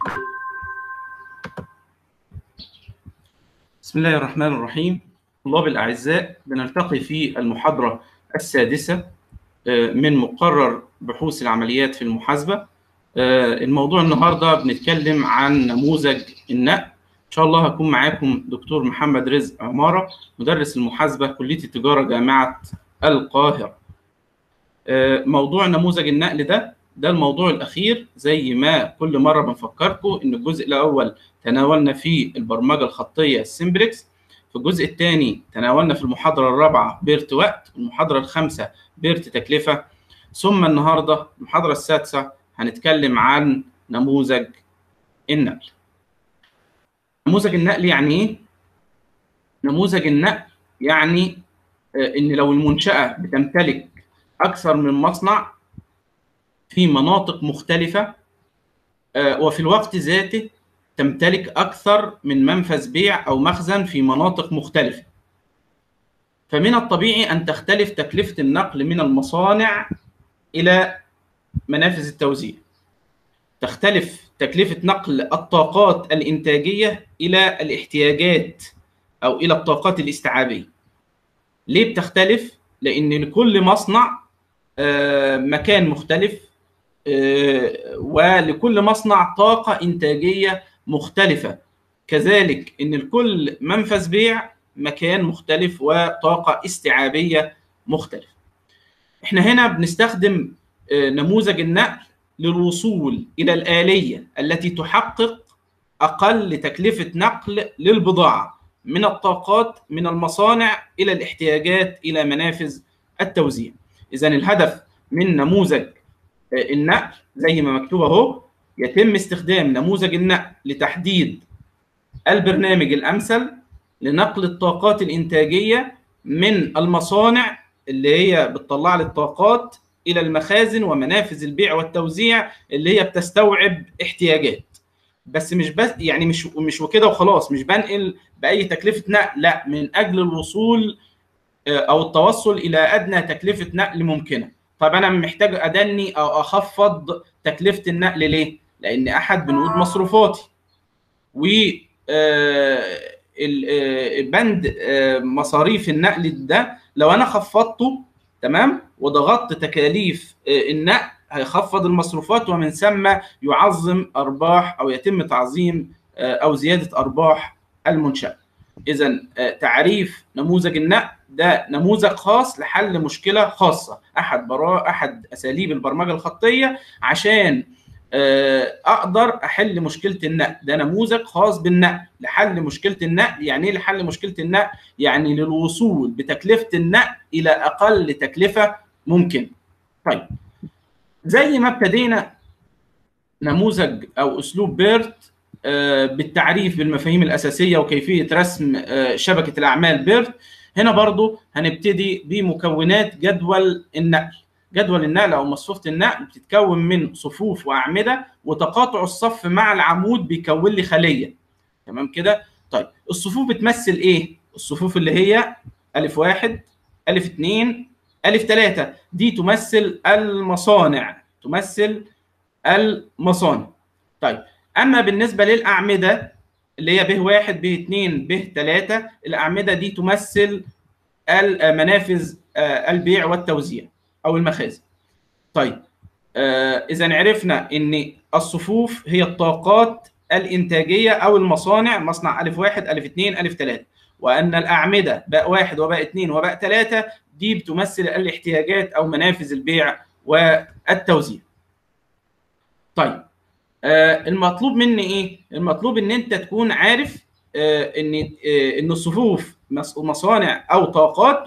بسم الله الرحمن الرحيم طلاب الأعزاء بنلتقي في المحاضرة السادسة من مقرر بحوث العمليات في المحاسبة الموضوع النهاردة بنتكلم عن نموذج النقل إن شاء الله هكون معاكم دكتور محمد رزق عمارة مدرس المحاسبة كلية التجارة جامعة القاهرة موضوع نموذج النقل ده ده الموضوع الأخير زي ما كل مرة بنفكركم إن الجزء الأول تناولنا فيه البرمجة الخطية السمبلكس في الجزء الثاني تناولنا في المحاضرة الرابعة بيرت وقت المحاضرة الخامسة بيرت تكلفة ثم النهاردة المحاضرة السادسة هنتكلم عن نموذج النقل نموذج النقل يعني ايه؟ نموذج النقل يعني ان لو المنشأة بتمتلك أكثر من مصنع في مناطق مختلفة وفي الوقت ذاته تمتلك أكثر من منفذ بيع أو مخزن في مناطق مختلفة فمن الطبيعي أن تختلف تكلفة النقل من المصانع إلى منافذ التوزيع تختلف تكلفة نقل الطاقات الإنتاجية إلى الاحتياجات أو إلى الطاقات الاستيعابية ليه بتختلف؟ لأن لكل مصنع مكان مختلف ولكل مصنع طاقة إنتاجية مختلفة كذلك إن لكل منفذ بيع مكان مختلف وطاقة استيعابية مختلفة إحنا هنا بنستخدم نموذج النقل للوصول إلى الآلية التي تحقق أقل تكلفة نقل للبضاعة من الطاقات من المصانع إلى الاحتياجات إلى منافذ التوزيع إذا الهدف من نموذج النقل زي ما مكتوب اهو يتم استخدام نموذج النقل لتحديد البرنامج الامثل لنقل الطاقات الانتاجيه من المصانع اللي هي بتطلع لي الطاقات الى المخازن ومنافذ البيع والتوزيع اللي هي بتستوعب احتياجات بس مش بس يعني مش مش وكده وخلاص مش بنقل باي تكلفه نقل لا من اجل الوصول او التوصل الى ادنى تكلفه نقل ممكنه طب انا محتاج ادني او اخفض تكلفه النقل ليه؟ لان احد بنود مصروفاتي و بند مصاريف النقل ده لو انا خفضته تمام وضغطت تكاليف النقل هيخفض المصروفات ومن ثم يعظم ارباح او يتم تعظيم او زياده ارباح المنشاه. اذا تعريف نموذج النقل ده نموذج خاص لحل مشكله خاصه احد برا احد اساليب البرمجه الخطيه عشان اقدر احل مشكله النقل ده نموذج خاص بالنقل لحل مشكله النقل يعني ايه لحل مشكله النقل يعني للوصول بتكلفه النقل الى اقل تكلفه ممكن طيب زي ما ابتدينا نموذج او اسلوب بيرت بالتعريف بالمفاهيم الاساسيه وكيفيه رسم شبكه الاعمال بيرت هنا برضو هنبتدي بمكونات جدول النقل جدول النقل او مصفوفه النقل بتتكون من صفوف واعمده وتقاطع الصف مع العمود بيكون لي خليه تمام كده طيب الصفوف بتمثل ايه الصفوف اللي هي الف واحد الف اتنين الف تلاته دي تمثل المصانع تمثل المصانع طيب اما بالنسبه للاعمده اللي هي ب واحد ب اتنين ب تلاته الاعمده دي تمثل منافذ البيع والتوزيع او المخازن. طيب اذا عرفنا ان الصفوف هي الطاقات الانتاجيه او المصانع مصنع الف واحد الف اتنين الف تلاته وان الاعمده باء واحد وباء اتنين وباء تلاته دي بتمثل الاحتياجات او منافذ البيع والتوزيع. طيب المطلوب مني ايه؟ المطلوب ان انت تكون عارف ان ان الصفوف مصانع او طاقات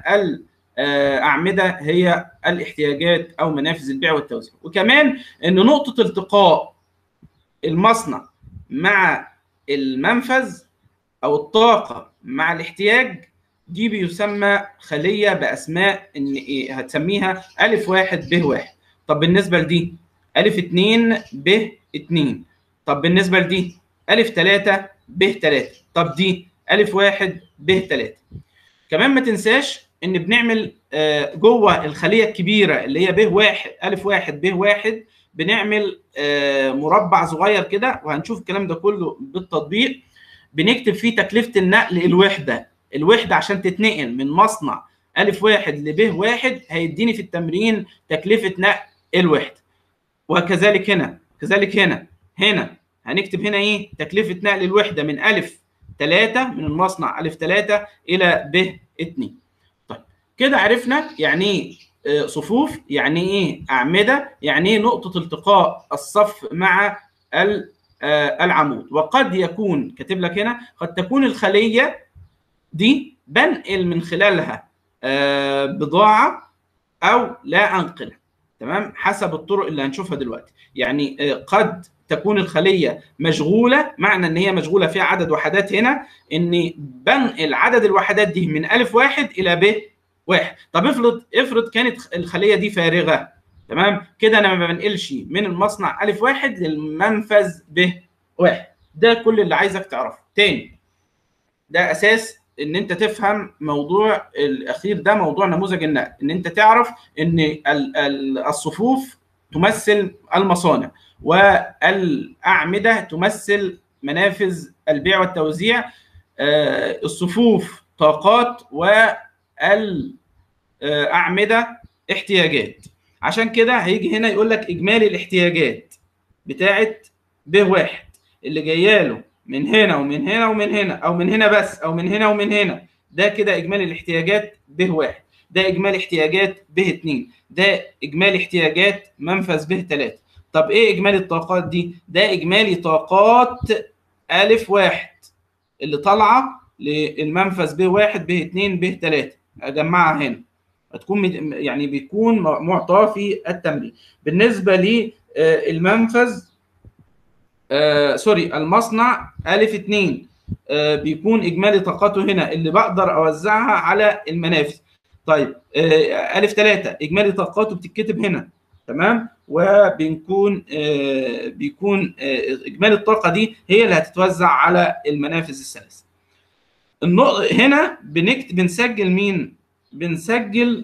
والاعمده هي الاحتياجات او منافذ البيع والتوزيع وكمان ان نقطه التقاء المصنع مع المنفذ او الطاقه مع الاحتياج دي بيسمى خليه باسماء ان ايه هتسميها الف واحد ب واحد طب بالنسبه لدي الف اتنين ب اتنين طب بالنسبه لدي الف تلاته ب تلاته طب دي الف واحد ب تلاته كمان ما تنساش ان بنعمل جوه الخليه الكبيره اللي هي ب واحد الف واحد ب واحد بنعمل آه، مربع صغير كده وهنشوف الكلام ده كله بالتطبيق بنكتب فيه تكلفه النقل الوحده الوحده عشان تتنقل من مصنع الف واحد لب واحد هيديني في التمرين تكلفه نقل الوحده وكذلك هنا كذلك هنا هنا هنكتب هنا ايه تكلفه نقل الوحده من الف 3 من المصنع الف 3 الى ب 2 طيب كده عرفنا يعني ايه آه، صفوف يعني ايه اعمده يعني ايه نقطه التقاء الصف مع ال- آه، العمود وقد يكون كاتب لك هنا قد تكون الخليه دي بنقل من خلالها آه، بضاعه او لا انقلها تمام حسب الطرق اللي هنشوفها دلوقتي يعني آه، قد تكون الخليه مشغوله معنى ان هي مشغوله فيها عدد وحدات هنا اني بنقل عدد الوحدات دي من الف واحد الى ب واحد طب افرض افرض كانت الخليه دي فارغه تمام كده انا ما بنقلش من المصنع الف واحد للمنفذ ب واحد ده كل اللي عايزك تعرفه تاني ده اساس ان انت تفهم موضوع الاخير ده موضوع نموذج النقل ان انت تعرف ان ال- ال- الصفوف تمثل المصانع والاعمده تمثل منافذ البيع والتوزيع آه، الصفوف طاقات والاعمده احتياجات عشان كده هيجي هنا يقول لك اجمالي الاحتياجات بتاعت ب واحد اللي جايه له من هنا ومن هنا ومن هنا او من هنا بس او من هنا ومن هنا ده كده اجمالي الاحتياجات ب واحد ده اجمالي احتياجات ب 2 ده اجمالي احتياجات منفذ ب 3 طب ايه اجمالي الطاقات دي ده اجمالي طاقات الف واحد اللي طالعه للمنفذ ب 1 ب 2 ب 3 اجمعها هنا هتكون مد- يعني بيكون معطاه في التمرين بالنسبه للمنفذ آه سوري المصنع الف 2 آه بيكون اجمالي طاقته هنا اللي بقدر اوزعها على المنافذ طيب آه الف 3 اجمالي طاقاته بتتكتب هنا تمام وبنكون آه بيكون آه اجمالي الطاقه دي هي اللي هتتوزع على المنافذ الثلاث النقطه هنا بنكتب بنسجل مين بنسجل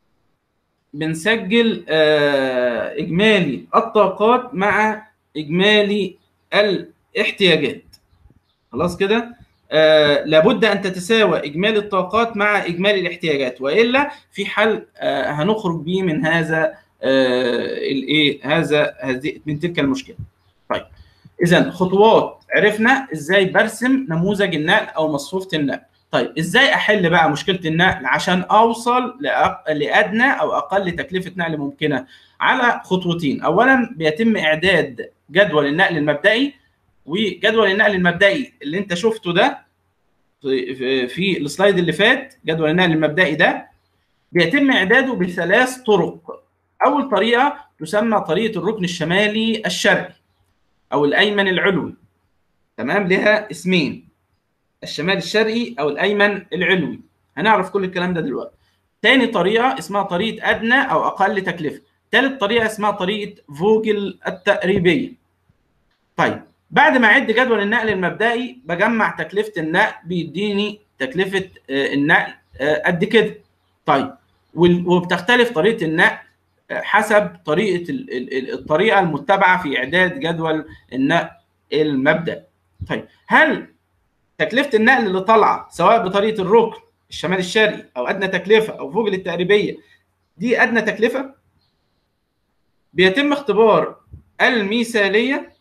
بنسجل آه اجمالي الطاقات مع اجمالي الاحتياجات خلاص كده آه لابد ان تتساوى اجمالي الطاقات مع اجمالي الاحتياجات والا في حل آه هنخرج به من هذا آه الايه هذا هذه من تلك المشكله طيب اذا خطوات عرفنا ازاي برسم نموذج النقل او مصفوفه النقل طيب ازاي احل بقى مشكله النقل عشان اوصل لأق... لادنى او اقل تكلفه نقل ممكنه على خطوتين اولا بيتم اعداد جدول النقل المبدئي وجدول النقل المبدئي اللي انت شفته ده في, في, في السلايد اللي فات جدول النقل المبدئي ده بيتم اعداده بثلاث طرق اول طريقه تسمى طريقه الركن الشمالي الشرقي او الايمن العلوي تمام لها اسمين الشمال الشرقي او الايمن العلوي هنعرف كل الكلام ده دلوقتي تاني طريقه اسمها طريقه ادنى او اقل تكلفه ثالث طريقه اسمها طريقه فوجل التقريبيه طيب بعد ما اعد جدول النقل المبدئي بجمع تكلفه النقل بيديني تكلفه النقل قد كده طيب وبتختلف طريقه النقل حسب طريقه الطريقه المتبعه في اعداد جدول النقل المبدئي طيب هل تكلفه النقل اللي طالعه سواء بطريقه الركن الشمال الشرقي او ادنى تكلفه او فوجل التقريبيه دي ادنى تكلفه بيتم اختبار المثاليه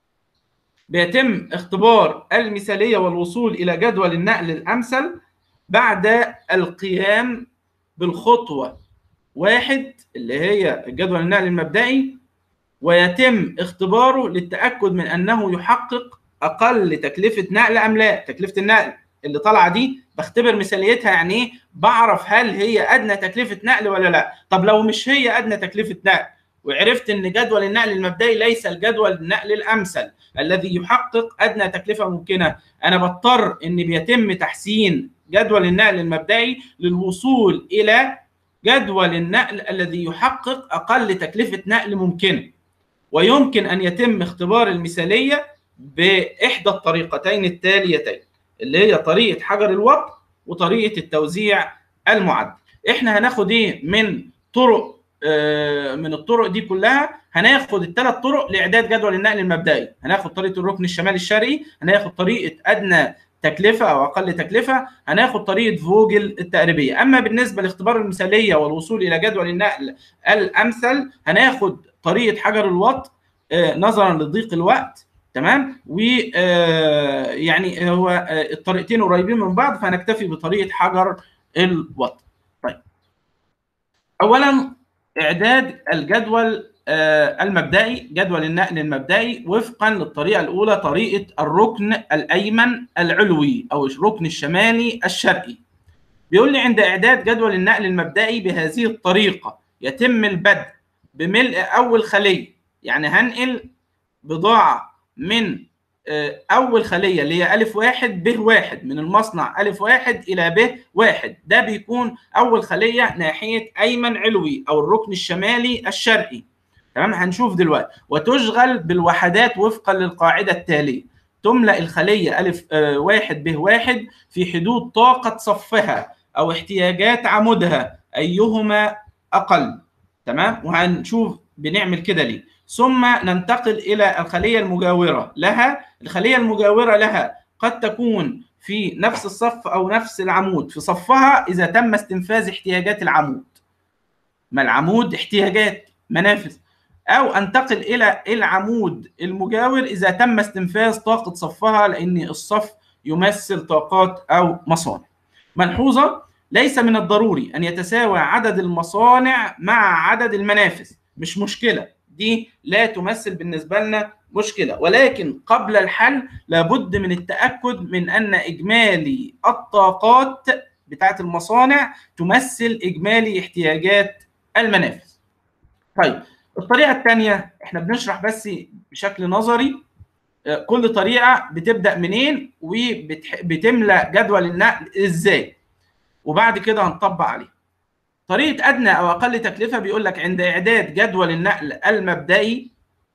بيتم اختبار المثاليه والوصول الى جدول النقل الامثل بعد القيام بالخطوه واحد اللي هي جدول النقل المبدئي ويتم اختباره للتاكد من انه يحقق اقل تكلفه نقل ام لا تكلفه النقل اللي طالعه دي بختبر مثاليتها يعني ايه بعرف هل هي ادنى تكلفه نقل ولا لا طب لو مش هي ادنى تكلفه نقل وعرفت ان جدول النقل المبدئي ليس الجدول النقل الامثل الذي يحقق ادنى تكلفه ممكنه انا بضطر ان بيتم تحسين جدول النقل المبدئي للوصول الى جدول النقل الذي يحقق اقل تكلفه نقل ممكنه ويمكن ان يتم اختبار المثاليه باحدى الطريقتين التاليتين اللي هي طريقه حجر الوقت وطريقه التوزيع المعدل احنا هناخد ايه من طرق آه، من الطرق دي كلها هناخد الثلاث طرق لاعداد جدول النقل المبدئي هناخد طريقه الركن الشمالي الشرقي هناخد طريقه ادنى تكلفه او اقل تكلفه هناخد طريقه فوجل التقريبيه اما بالنسبه لاختبار المثاليه والوصول الى جدول النقل الامثل هناخد طريقه حجر الوط آه، نظرا لضيق الوقت تمام ويعني هو آه، الطريقتين قريبين من بعض فهنكتفي بطريقه حجر الوط طيب اولا اعداد الجدول آه، المبدئي جدول النقل المبدئي وفقا للطريقه الاولى طريقه الركن الايمن العلوي او الركن الشمالي الشرقي بيقول لي عند اعداد جدول النقل المبدئي بهذه الطريقه يتم البدء بملء اول خليه يعني هنقل بضاعه من آه، اول خليه اللي هي الف واحد ب واحد من المصنع الف واحد الى ب واحد ده بيكون اول خليه ناحيه ايمن علوي او الركن الشمالي الشرقي تمام هنشوف دلوقتي وتشغل بالوحدات وفقا للقاعده التاليه تملا الخليه الف آه، واحد ب واحد في حدود طاقه صفها او احتياجات عمودها ايهما اقل تمام وهنشوف بنعمل كده ليه ثم ننتقل الى الخليه المجاوره لها الخليه المجاوره لها قد تكون في نفس الصف او نفس العمود في صفها اذا تم استنفاذ احتياجات العمود ما العمود احتياجات منافذ او انتقل الى العمود المجاور اذا تم استنفاذ طاقه صفها لان الصف يمثل طاقات او مصانع ملحوظه ليس من الضروري ان يتساوى عدد المصانع مع عدد المنافذ مش مشكله دي لا تمثل بالنسبه لنا مشكله ولكن قبل الحل لابد من التاكد من ان اجمالي الطاقات بتاعه المصانع تمثل اجمالي احتياجات المنافذ طيب الطريقه الثانيه احنا بنشرح بس بشكل نظري آه، كل طريقه بتبدا منين وبتملى جدول النقل ازاي وبعد كده هنطبق عليه طريقه ادنى او اقل تكلفه بيقول لك عند اعداد جدول النقل المبدئي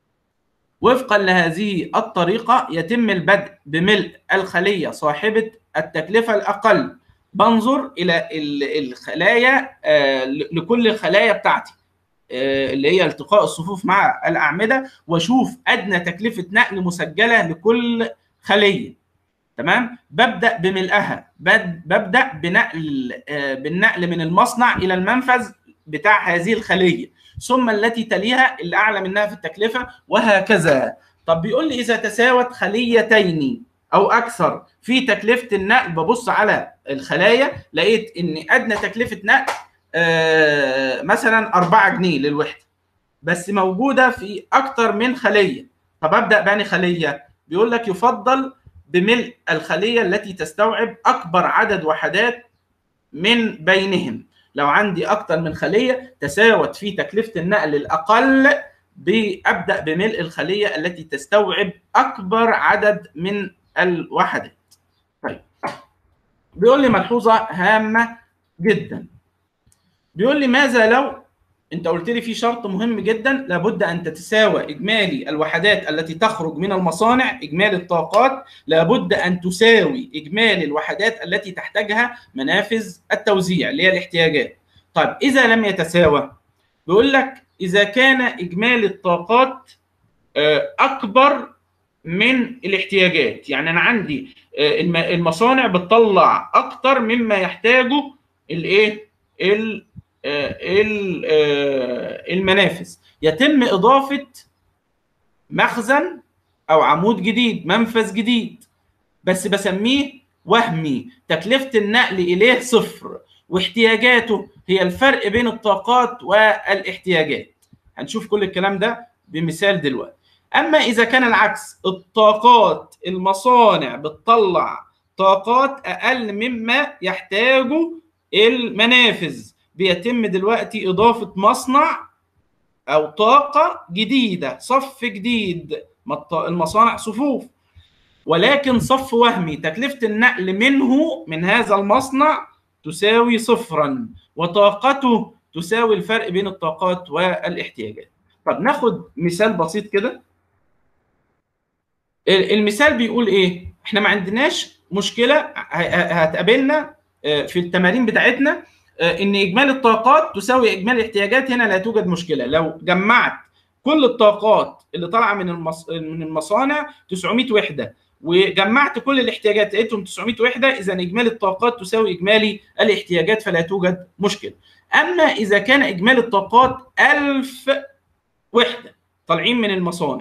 وفقا لهذه الطريقه يتم البدء بملء الخليه صاحبه التكلفه الاقل بنظر الى الخلايا آه، لكل الخلايا بتاعتي آه، اللي هي التقاء الصفوف مع الاعمده واشوف ادنى تكلفه نقل مسجله لكل خليه تمام ببدا بملئها ببدا بنقل آه، بالنقل من المصنع الى المنفذ بتاع هذه الخليه ثم التي تليها اللي اعلى منها في التكلفه وهكذا طب بيقول لي اذا تساوت خليتين او اكثر في تكلفه النقل ببص على الخلايا لقيت ان ادنى تكلفه نقل آه، مثلا 4 جنيه للوحده بس موجوده في اكتر من خليه طب ابدا باني خليه بيقول لك يفضل بملء الخليه التي تستوعب اكبر عدد وحدات من بينهم لو عندي اكتر من خليه تساوت في تكلفه النقل الاقل بابدا بملء الخليه التي تستوعب اكبر عدد من الوحدات طيب بيقول لي ملحوظه هامه جدا بيقول لي ماذا لو انت قلت لي في شرط مهم جدا لابد ان تتساوى اجمالي الوحدات التي تخرج من المصانع اجمالي الطاقات لابد ان تساوي اجمالي الوحدات التي تحتاجها منافذ التوزيع اللي هي الاحتياجات طيب اذا لم يتساوى بيقول لك اذا كان اجمالي الطاقات آه، اكبر من الاحتياجات يعني انا عندي آه، المصانع بتطلع اكتر مما يحتاجه الايه آه، آه، المنافذ يتم اضافه مخزن او عمود جديد منفذ جديد بس بسميه وهمي تكلفه النقل اليه صفر واحتياجاته هي الفرق بين الطاقات والاحتياجات هنشوف كل الكلام ده بمثال دلوقتي اما اذا كان العكس الطاقات المصانع بتطلع طاقات اقل مما يحتاجه المنافذ بيتم دلوقتي اضافه مصنع او طاقه جديده صف جديد المصانع صفوف ولكن صف وهمي تكلفه النقل منه من هذا المصنع تساوي صفرا وطاقته تساوي الفرق بين الطاقات والاحتياجات طب ناخد مثال بسيط كده المثال بيقول ايه احنا ما عندناش مشكله هتقابلنا آه، في التمارين بتاعتنا ان اجمالي الطاقات تساوي اجمالي الاحتياجات هنا لا توجد مشكله لو جمعت كل الطاقات اللي طالعه من المص... من المصانع 900 وحده وجمعت كل الاحتياجات لقيتهم 900 وحده اذا اجمالي الطاقات تساوي اجمالي الاحتياجات فلا توجد مشكله اما اذا كان اجمالي الطاقات 1000 وحده طالعين من المصانع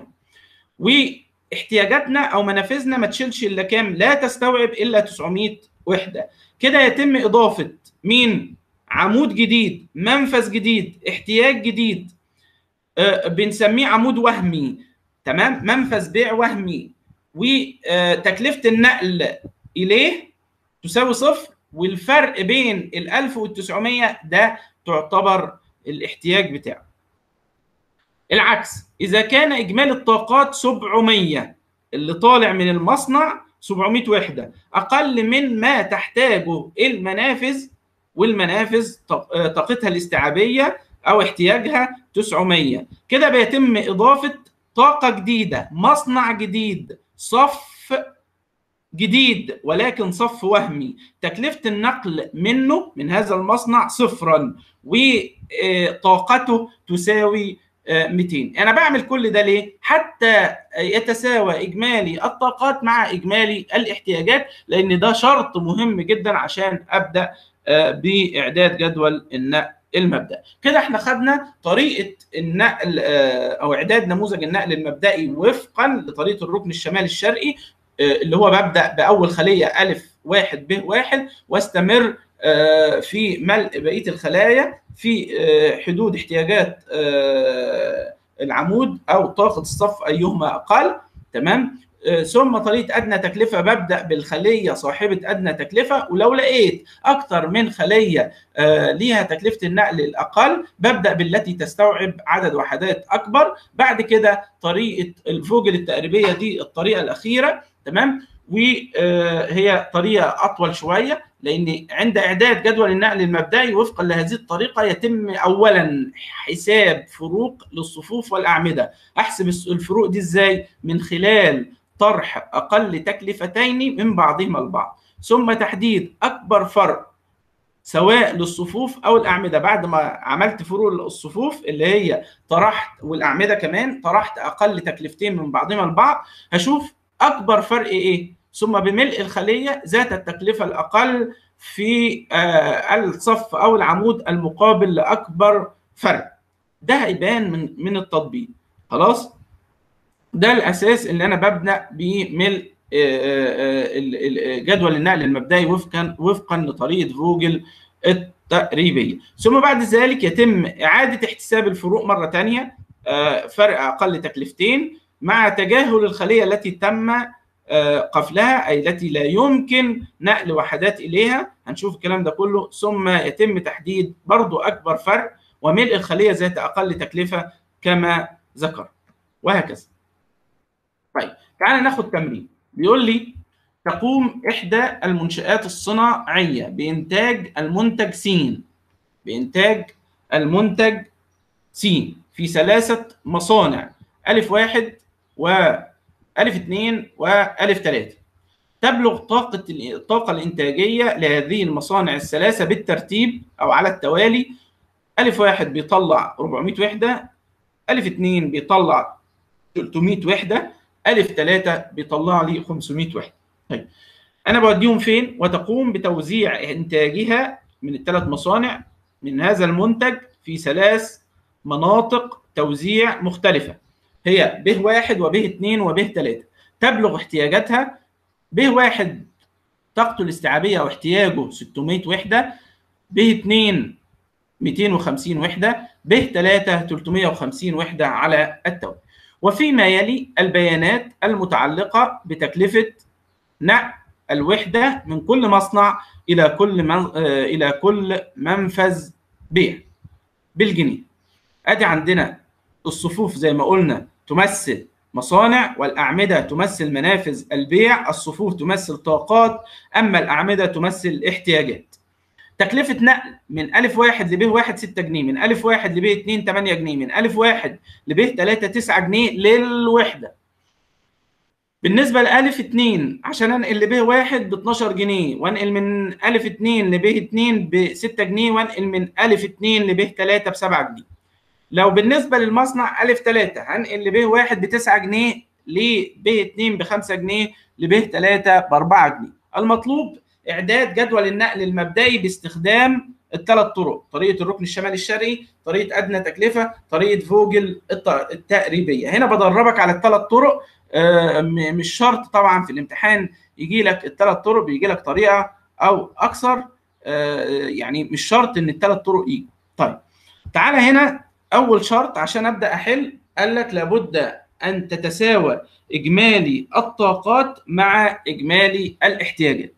واحتياجاتنا او منافذنا ما تشيلش الا كام لا تستوعب الا 900 وحده كده يتم اضافه مين عمود جديد منفذ جديد احتياج جديد آه بنسميه عمود وهمي تمام منفذ بيع وهمي وتكلفه النقل اليه تساوي صفر والفرق بين ال 1000 وال 900 ده تعتبر الاحتياج بتاعه العكس اذا كان اجمالي الطاقات 700 اللي طالع من المصنع 700 وحده اقل من ما تحتاجه المنافذ والمنافذ طاقتها الاستيعابيه او احتياجها 900 كده بيتم اضافه طاقه جديده مصنع جديد صف جديد ولكن صف وهمي تكلفه النقل منه من هذا المصنع صفرا وطاقته تساوي 200 انا بعمل كل ده ليه حتى يتساوى اجمالي الطاقات مع اجمالي الاحتياجات لان ده شرط مهم جدا عشان ابدا باعداد جدول النقل المبدئي كده احنا خدنا طريقه النقل او اعداد نموذج النقل المبدئي وفقا لطريقه الركن الشمالي الشرقي اللي هو ببدا باول خليه الف واحد ب واحد واستمر في ملء بقيه الخلايا في حدود احتياجات العمود او طاقه الصف ايهما اقل تمام ثم طريقه ادنى تكلفه ببدا بالخليه صاحبه ادنى تكلفه ولو لقيت اكثر من خليه ليها تكلفه النقل الاقل ببدا بالتي تستوعب عدد وحدات اكبر بعد كده طريقه الفوجل التقريبيه دي الطريقه الاخيره تمام وهي طريقه اطول شويه لان عند اعداد جدول النقل المبدئي وفقا لهذه الطريقه يتم اولا حساب فروق للصفوف والاعمده احسب الفروق دي ازاي من خلال طرح اقل تكلفتين من بعضهما البعض ثم تحديد اكبر فرق سواء للصفوف او الاعمده بعد ما عملت فروق الصفوف اللي هي طرحت والاعمده كمان طرحت اقل تكلفتين من بعضهما البعض هشوف اكبر فرق ايه ثم بملء الخليه ذات التكلفه الاقل في الصف او العمود المقابل لاكبر فرق ده هيبان من من التطبيق خلاص ده الاساس اللي انا ببدا بملء جدول النقل المبدئي وفقا وفقا لطريقه فوجل التقريبيه ثم بعد ذلك يتم اعاده احتساب الفروق مره ثانيه فرق اقل تكلفتين مع تجاهل الخليه التي تم قفلها اي التي لا يمكن نقل وحدات اليها هنشوف الكلام ده كله ثم يتم تحديد برضو اكبر فرق وملء الخليه ذات اقل تكلفه كما ذكر وهكذا طيب تعال ناخد تمرين بيقول لي تقوم احدى المنشآت الصناعيه بانتاج المنتج س بانتاج المنتج س في ثلاثه مصانع الف واحد و ألف اثنين وألف ثلاثة تبلغ طاقة الطاقة الإنتاجية لهذه المصانع الثلاثة بالترتيب أو على التوالي ألف واحد بيطلع 400 وحدة ألف اثنين بيطلع 300 وحدة ألف ثلاثة بيطلع لي 500 وحدة طيب أنا بوديهم فين وتقوم بتوزيع إنتاجها من الثلاث مصانع من هذا المنتج في ثلاث مناطق توزيع مختلفة هي ب واحد وب اثنين وب ثلاثة تبلغ احتياجاتها ب واحد طاقته الاستيعابية أو احتياجه 600 وحدة ب اثنين 250 وحدة ب ثلاثة 350 وحدة على التوالي وفيما يلي البيانات المتعلقة بتكلفة نقل الوحدة من كل مصنع إلى كل من... إلى كل منفذ بيع بالجنيه أدي عندنا الصفوف زي ما قلنا تمثل مصانع والأعمدة تمثل منافذ البيع الصفوف تمثل طاقات أما الأعمدة تمثل احتياجات تكلفة نقل من ألف واحد لب واحد 6 جنيه من ألف واحد لب 2 8 جنيه من ألف واحد لب 3 9 جنيه للوحدة بالنسبه لالف 2 عشان انقل لب 1 ب 12 جنيه وانقل من الف 2 لب 2 ب 6 جنيه وانقل من الف 2 لب 3 ب 7 جنيه لو بالنسبه للمصنع الف 3 هنقل لب 1 ب 9 جنيه لب 2 ب 5 جنيه لب 3 ب 4 جنيه المطلوب اعداد جدول النقل المبدئي باستخدام الثلاث طرق طريقه الركن الشمالي الشرقي طريقه ادنى تكلفه طريقه فوجل التقريبيه هنا بدربك على الثلاث طرق مش شرط طبعا في الامتحان يجي لك الثلاث طرق بيجي لك طريقه او اكثر يعني مش شرط ان الثلاث طرق يجوا طيب تعالى هنا اول شرط عشان ابدا احل قال لك لابد ان تتساوى اجمالي الطاقات مع اجمالي الاحتياجات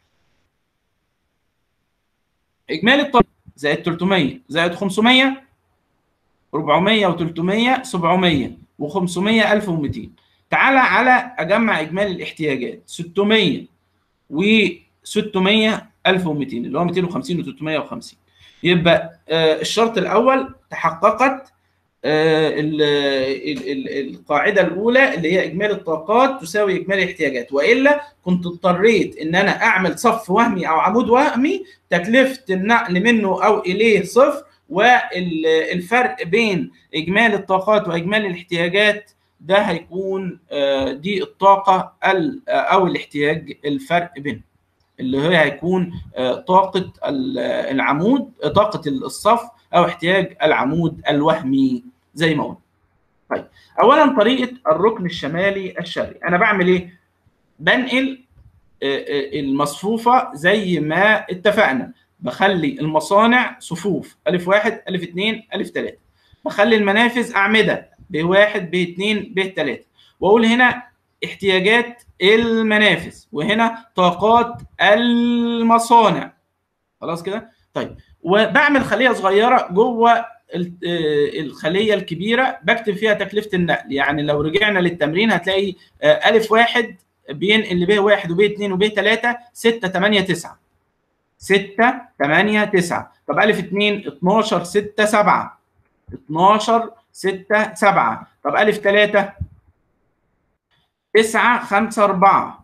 اجمالي الطاقات زائد 300 زائد 500 400 و300 700 و500 1200 تعالى على اجمع اجمالي الاحتياجات 600 و 600 1200 اللي هو 250 و 350 يبقى آه الشرط الاول تحققت آه ال ال القاعده الاولى اللي هي اجمالي الطاقات تساوي اجمالي الاحتياجات والا كنت اضطريت ان انا اعمل صف وهمي او عمود وهمي تكلفه النقل منه او اليه صفر والفرق بين اجمالي الطاقات واجمالي الاحتياجات ده هيكون دي الطاقة أو الاحتياج الفرق بينهم اللي هي هيكون طاقة العمود طاقة الصف أو احتياج العمود الوهمي زي ما قلنا. طيب أولا طريقة الركن الشمالي الشرقي أنا بعمل إيه؟ بنقل المصفوفة زي ما اتفقنا بخلي المصانع صفوف ألف واحد ألف اتنين ألف تلاتة بخلي المنافذ أعمدة ب 1 ب 2 ب 3 واقول هنا احتياجات المنافذ وهنا طاقات المصانع خلاص كده طيب وبعمل خليه صغيره جوه الخليه الكبيره بكتب فيها تكلفه النقل يعني لو رجعنا للتمرين هتلاقي الف واحد بينقل لب واحد وب 2 وب 3 6 8 9 6 8 9 طب الف 2 12 6 7 12 6 7 طب ألف 3 9 5 4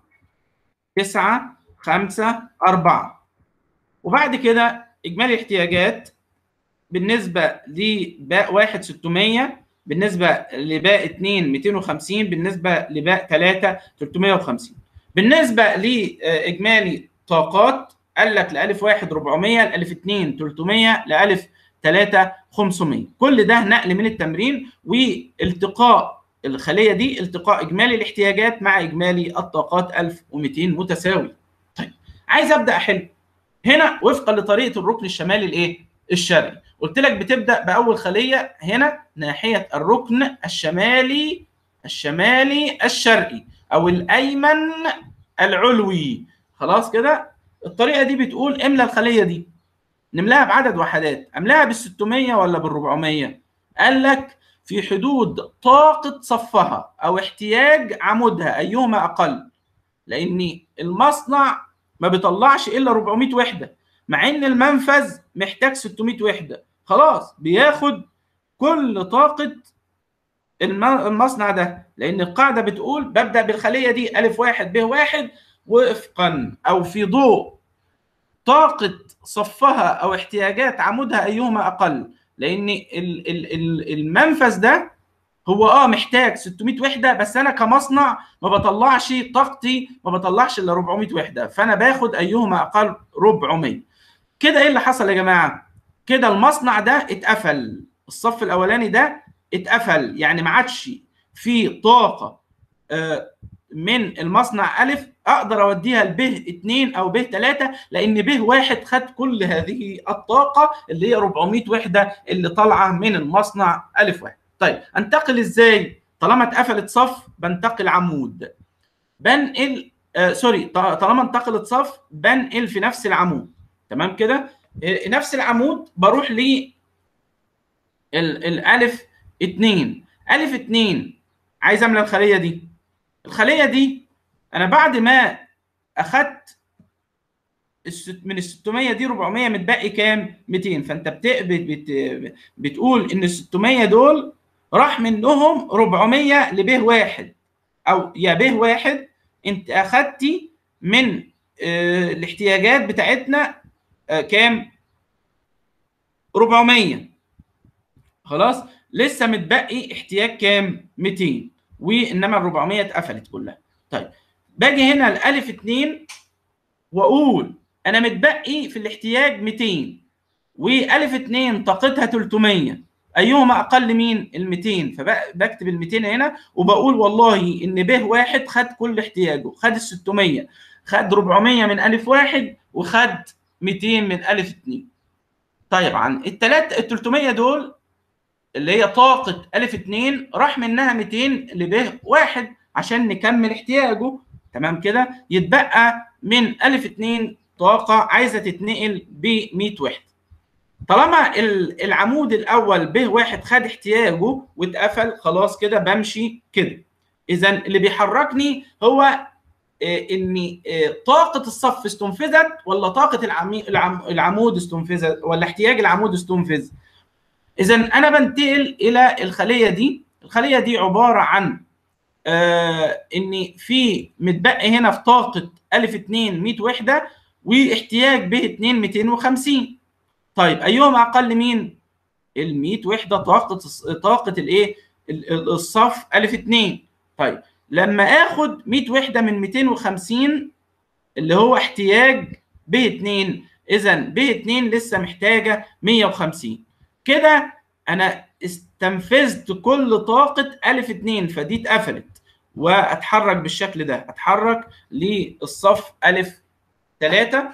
9 5 4 وبعد كده إجمالي الاحتياجات بالنسبة لباء 1 600 بالنسبة لباء 2 250 بالنسبة لباء 3 350 بالنسبة لإجمالي طاقات قال لك لألف 1 400 لألف 2 300 لألف 3 500 كل ده نقل من التمرين والتقاء الخليه دي التقاء اجمالي الاحتياجات مع اجمالي الطاقات 1200 متساوي طيب عايز ابدا احل هنا وفقا لطريقه الركن الشمالي الايه الشرقي قلت لك بتبدا باول خليه هنا ناحيه الركن الشمالي الشمالي الشرقي او الايمن العلوي خلاص كده الطريقه دي بتقول املى الخليه دي نملاها بعدد وحدات املاها بال 600 ولا بال 400 قال لك في حدود طاقة صفها أو احتياج عمودها أيهما أقل لأن المصنع ما بيطلعش إلا 400 وحدة مع إن المنفذ محتاج 600 وحدة خلاص بياخد كل طاقة المصنع ده لأن القاعدة بتقول ببدأ بالخلية دي ألف واحد ب واحد وفقا أو في ضوء طاقة صفها أو احتياجات عمودها أيهما أقل لأن المنفذ ده هو اه محتاج 600 وحده بس انا كمصنع ما بطلعش طاقتي ما بطلعش الا 400 وحده فانا باخد ايهما اقل 400 كده ايه اللي حصل يا جماعه كده المصنع ده اتقفل الصف الاولاني ده اتقفل يعني ما عادش في طاقه آه من المصنع الف اقدر اوديها لب 2 او ب 3 لان ب واحد خد كل هذه الطاقه اللي هي 400 وحده اللي طالعه من المصنع الف واحد طيب انتقل ازاي طالما اتقفلت صف بنتقل عمود بنقل آه سوري طالما انتقلت صف بنقل في نفس العمود تمام كده آه نفس العمود بروح ل الالف 2 الف 2 عايز املى الخليه دي الخليه دي انا بعد ما اخدت من ال 600 دي 400 متبقي كام 200 فانت بت... بتقول ان ال 600 دول راح منهم 400 لب واحد او يا ب واحد انت اخدتي من آه، الاحتياجات بتاعتنا آه، كام 400 خلاص لسه متبقي احتياج كام 200 وانما ال 400 اتقفلت كلها طيب باجي هنا الالف 2 واقول انا متبقي في الاحتياج 200 والف 2 طاقتها 300 ايهما اقل مين ال 200 فبكتب ال 200 هنا وبقول والله ان ب واحد خد كل احتياجه خد ال 600 خد 400 من الف واحد وخد 200 من الف 2 طيب عن الثلاث ال 300 دول اللي هي طاقه الف 2 راح منها 200 لب واحد عشان نكمل احتياجه تمام كده يتبقى من الف 2 طاقه عايزه تتنقل ب 100 وحده طالما العمود الاول ب واحد خد احتياجه واتقفل خلاص كده بمشي كده اذا اللي بيحركني هو ان طاقه الصف استنفذت ولا طاقه العمود استنفذت ولا احتياج العمود استنفذ اذا انا بنتقل الى الخليه دي الخليه دي عباره عن ان في متبقي هنا في طاقه الف 2 100 وحده واحتياج ب 2 250 طيب ايهما اقل مين ال 100 وحده طاقه طاقه الايه الصف الف 2 طيب لما اخد 100 وحده من 250 اللي هو احتياج ب 2 اذا ب 2 لسه محتاجه 150 كده انا استنفذت كل طاقه الف 2 فدي اتقفلت واتحرك بالشكل ده اتحرك للصف الف 3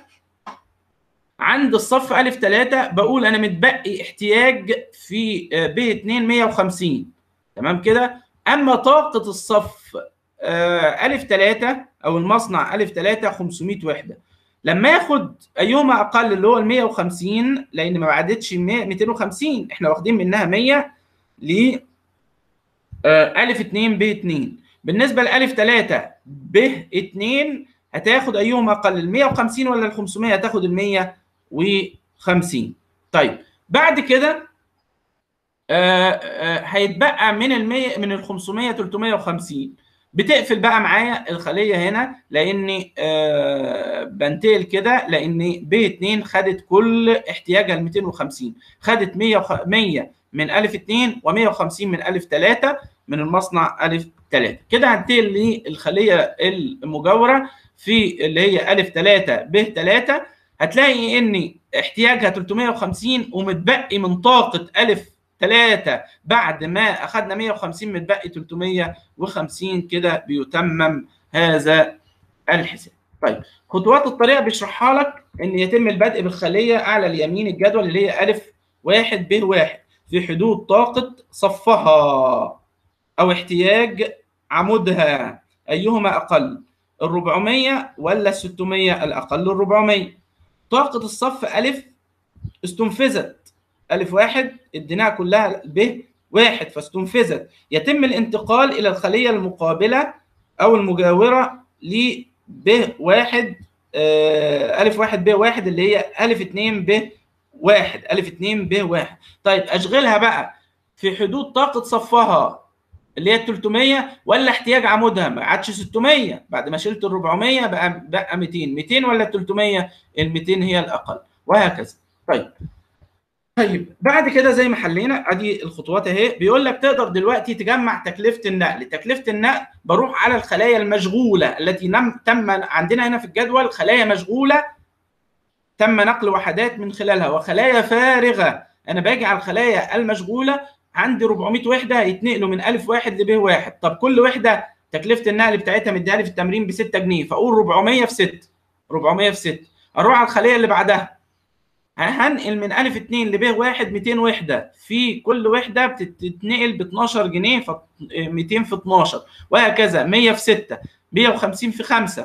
عند الصف الف 3 بقول انا متبقي احتياج في ب 2 150 تمام كده اما طاقه الصف الف 3 او المصنع الف 3 500 وحده لما ياخد ايهما اقل اللي هو ال 150 لان ما بعدتش 250 احنا واخدين منها 100 ل الف 2 ب 2 بالنسبه لالف 3 ب 2 هتاخد ايهما اقل ال 150 ولا ال 500 هتاخد ال 150 طيب بعد كده هيتبقى من ال 100 من ال 500 350 بتقفل بقى معايا الخليه هنا لاني آه بنتقل كده لان ب 2 خدت كل احتياجها ل 250 خدت 100 100 من الف 2 و150 من الف 3 من المصنع الف 3 كده هنتقل للخليه المجاوره في اللي هي الف 3 ب 3 هتلاقي ان احتياجها 350 ومتبقي من طاقه الف 3 بعد ما اخذنا 150 متبقي 350 كده بيتمم هذا الحساب. طيب خطوات الطريقه بيشرحها لك ان يتم البدء بالخليه اعلى اليمين الجدول اللي هي الف واحد ب واحد في حدود طاقه صفها او احتياج عمودها ايهما اقل ال 400 ولا ال 600 الاقل ال 400 طاقه الصف الف استنفذت ألف واحد اديناها كلها ب واحد فاستنفذت يتم الانتقال إلى الخلية المقابلة أو المجاورة ل ب واحد ألف واحد ب واحد اللي هي ألف اتنين ب واحد ألف اتنين ب واحد طيب أشغلها بقى في حدود طاقة صفها اللي هي 300 ولا احتياج عمودها ما عادش 600 بعد ما شلت ال 400 بقى بقى 200 200 ولا 300 ال 200 هي الأقل وهكذا طيب طيب بعد كده زي ما حلينا ادي الخطوات اهي بيقول لك تقدر دلوقتي تجمع تكلفه النقل تكلفه النقل بروح على الخلايا المشغوله التي نم تم عندنا هنا في الجدول خلايا مشغوله تم نقل وحدات من خلالها وخلايا فارغه انا باجي على الخلايا المشغوله عندي 400 وحده يتنقلوا من الف واحد لب واحد طب كل وحده تكلفه النقل بتاعتها مديها لي في التمرين ب 6 جنيه فاقول 400 في 6 400 في 6 اروح على الخليه اللي بعدها هنقل من الف 2 لب 1 200 وحده في كل وحده بتتنقل ب 12 جنيه ف 200 في 12 وهكذا 100 في 6 150 في 5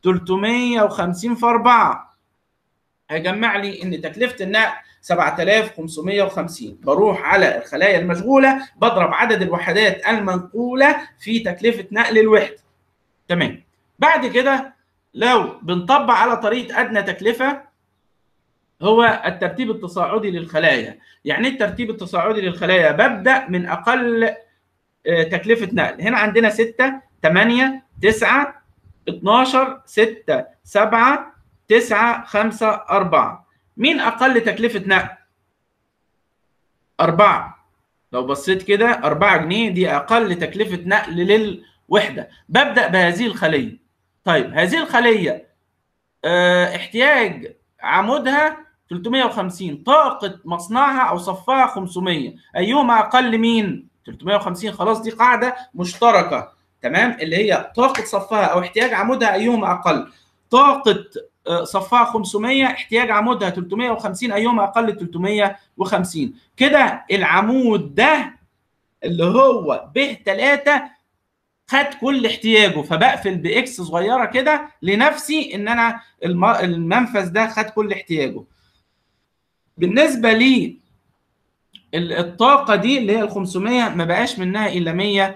350 في 4 هيجمع لي ان تكلفه النقل 7550 بروح على الخلايا المشغوله بضرب عدد الوحدات المنقوله في تكلفه نقل الوحده تمام بعد كده لو بنطبق على طريقه ادنى تكلفه هو الترتيب التصاعدي للخلايا يعني ايه الترتيب التصاعدي للخلايا ببدا من اقل تكلفه نقل هنا عندنا 6 8 9 12 6 7 9 5 4 مين اقل تكلفه نقل؟ 4 لو بصيت كده 4 جنيه دي اقل تكلفه نقل للوحده ببدا بهذه الخليه طيب هذه الخليه اه احتياج عمودها 350 طاقه مصنعها او صفها 500 ايهما اقل مين 350 خلاص دي قاعده مشتركه تمام اللي هي طاقه صفها او احتياج عمودها ايهما اقل طاقه صفها 500 احتياج عمودها 350 ايهما اقل 350 كده العمود ده اللي هو ب 3 خد كل احتياجه فبقفل باكس صغيره كده لنفسي ان انا المنفذ ده خد كل احتياجه بالنسبه لي الطاقه دي اللي هي ال 500 ما بقاش منها الا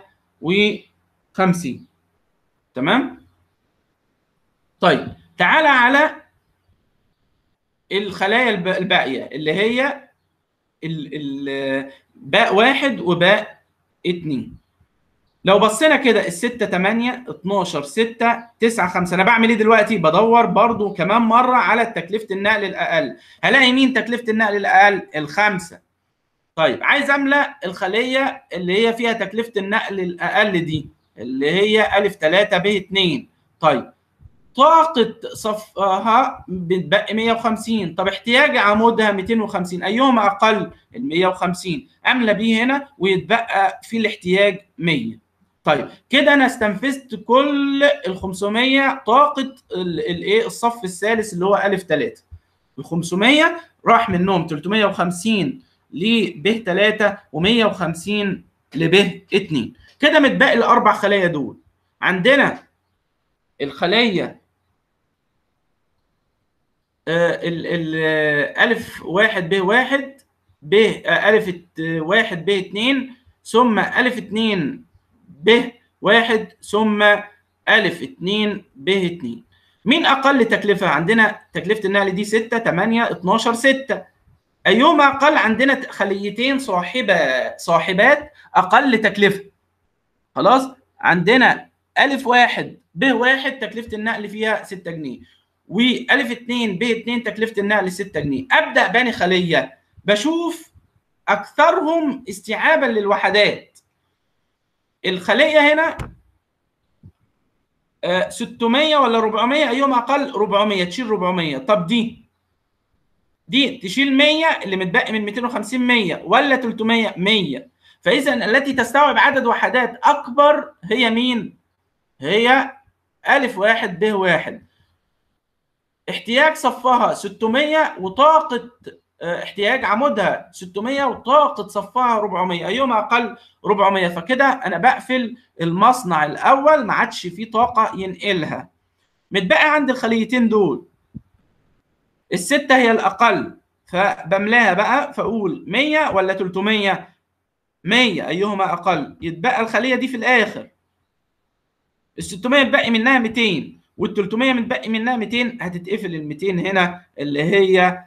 150 تمام طيب تعالى على الخلايا الباقيه اللي هي ال باء واحد وباء اتنين لو بصينا كده الستة 8 12 6 9 5 انا بعمل ايه دلوقتي بدور برضو كمان مرة على تكلفة النقل الاقل هلاقي مين تكلفة النقل الاقل الخمسة طيب عايز املأ الخلية اللي هي فيها تكلفة النقل الاقل دي اللي هي الف 3 ب 2 طيب طاقة صفها بتبقى 150 طب احتياج عمودها 250 أيهما أقل ال 150 أملى بيه هنا ويتبقى في الاحتياج 100 طيب كده أنا استنفذت كل ال 500 طاقة الايه الصف الثالث اللي هو ألف 3 ال 500 راح منهم 350 لب 3 و150 لب 2 كده متبقي الأربع خلايا دول عندنا الخلية ال ال ألف واحد ب واحد ب ألف واحد ب اتنين ثم ألف اتنين ب واحد ثم ألف اتنين ب اتنين مين أقل تكلفة؟ عندنا تكلفة النقل دي ستة تمانية اتناشر ستة أيهما أقل عندنا خليتين صاحبة صاحبات أقل تكلفة خلاص عندنا ألف واحد ب واحد تكلفة النقل فيها ستة جنيه والف 2 ب 2 تكلفه النقل 6 جنيه ابدا بني خليه بشوف اكثرهم استيعابا للوحدات الخليه هنا 600 ولا 400 ايهما اقل 400 تشيل 400 طب دي دي تشيل 100 اللي متبقي من 250 100 ولا 300 100 فاذا التي تستوعب عدد وحدات اكبر هي مين هي الف واحد ب واحد احتياج صفها 600 وطاقة احتياج عمودها 600 وطاقة صفها 400 أيهما أقل 400 فكده أنا بقفل المصنع الأول ما عادش فيه طاقة ينقلها متبقى عند الخليتين دول الستة هي الأقل فبملاها بقى فأقول 100 ولا 300 100 أيهما أقل يتبقى الخلية دي في الآخر ال 600 يتبقي منها 200 وال 300 متبقي منها 200 هتتقفل ال 200 هنا اللي هي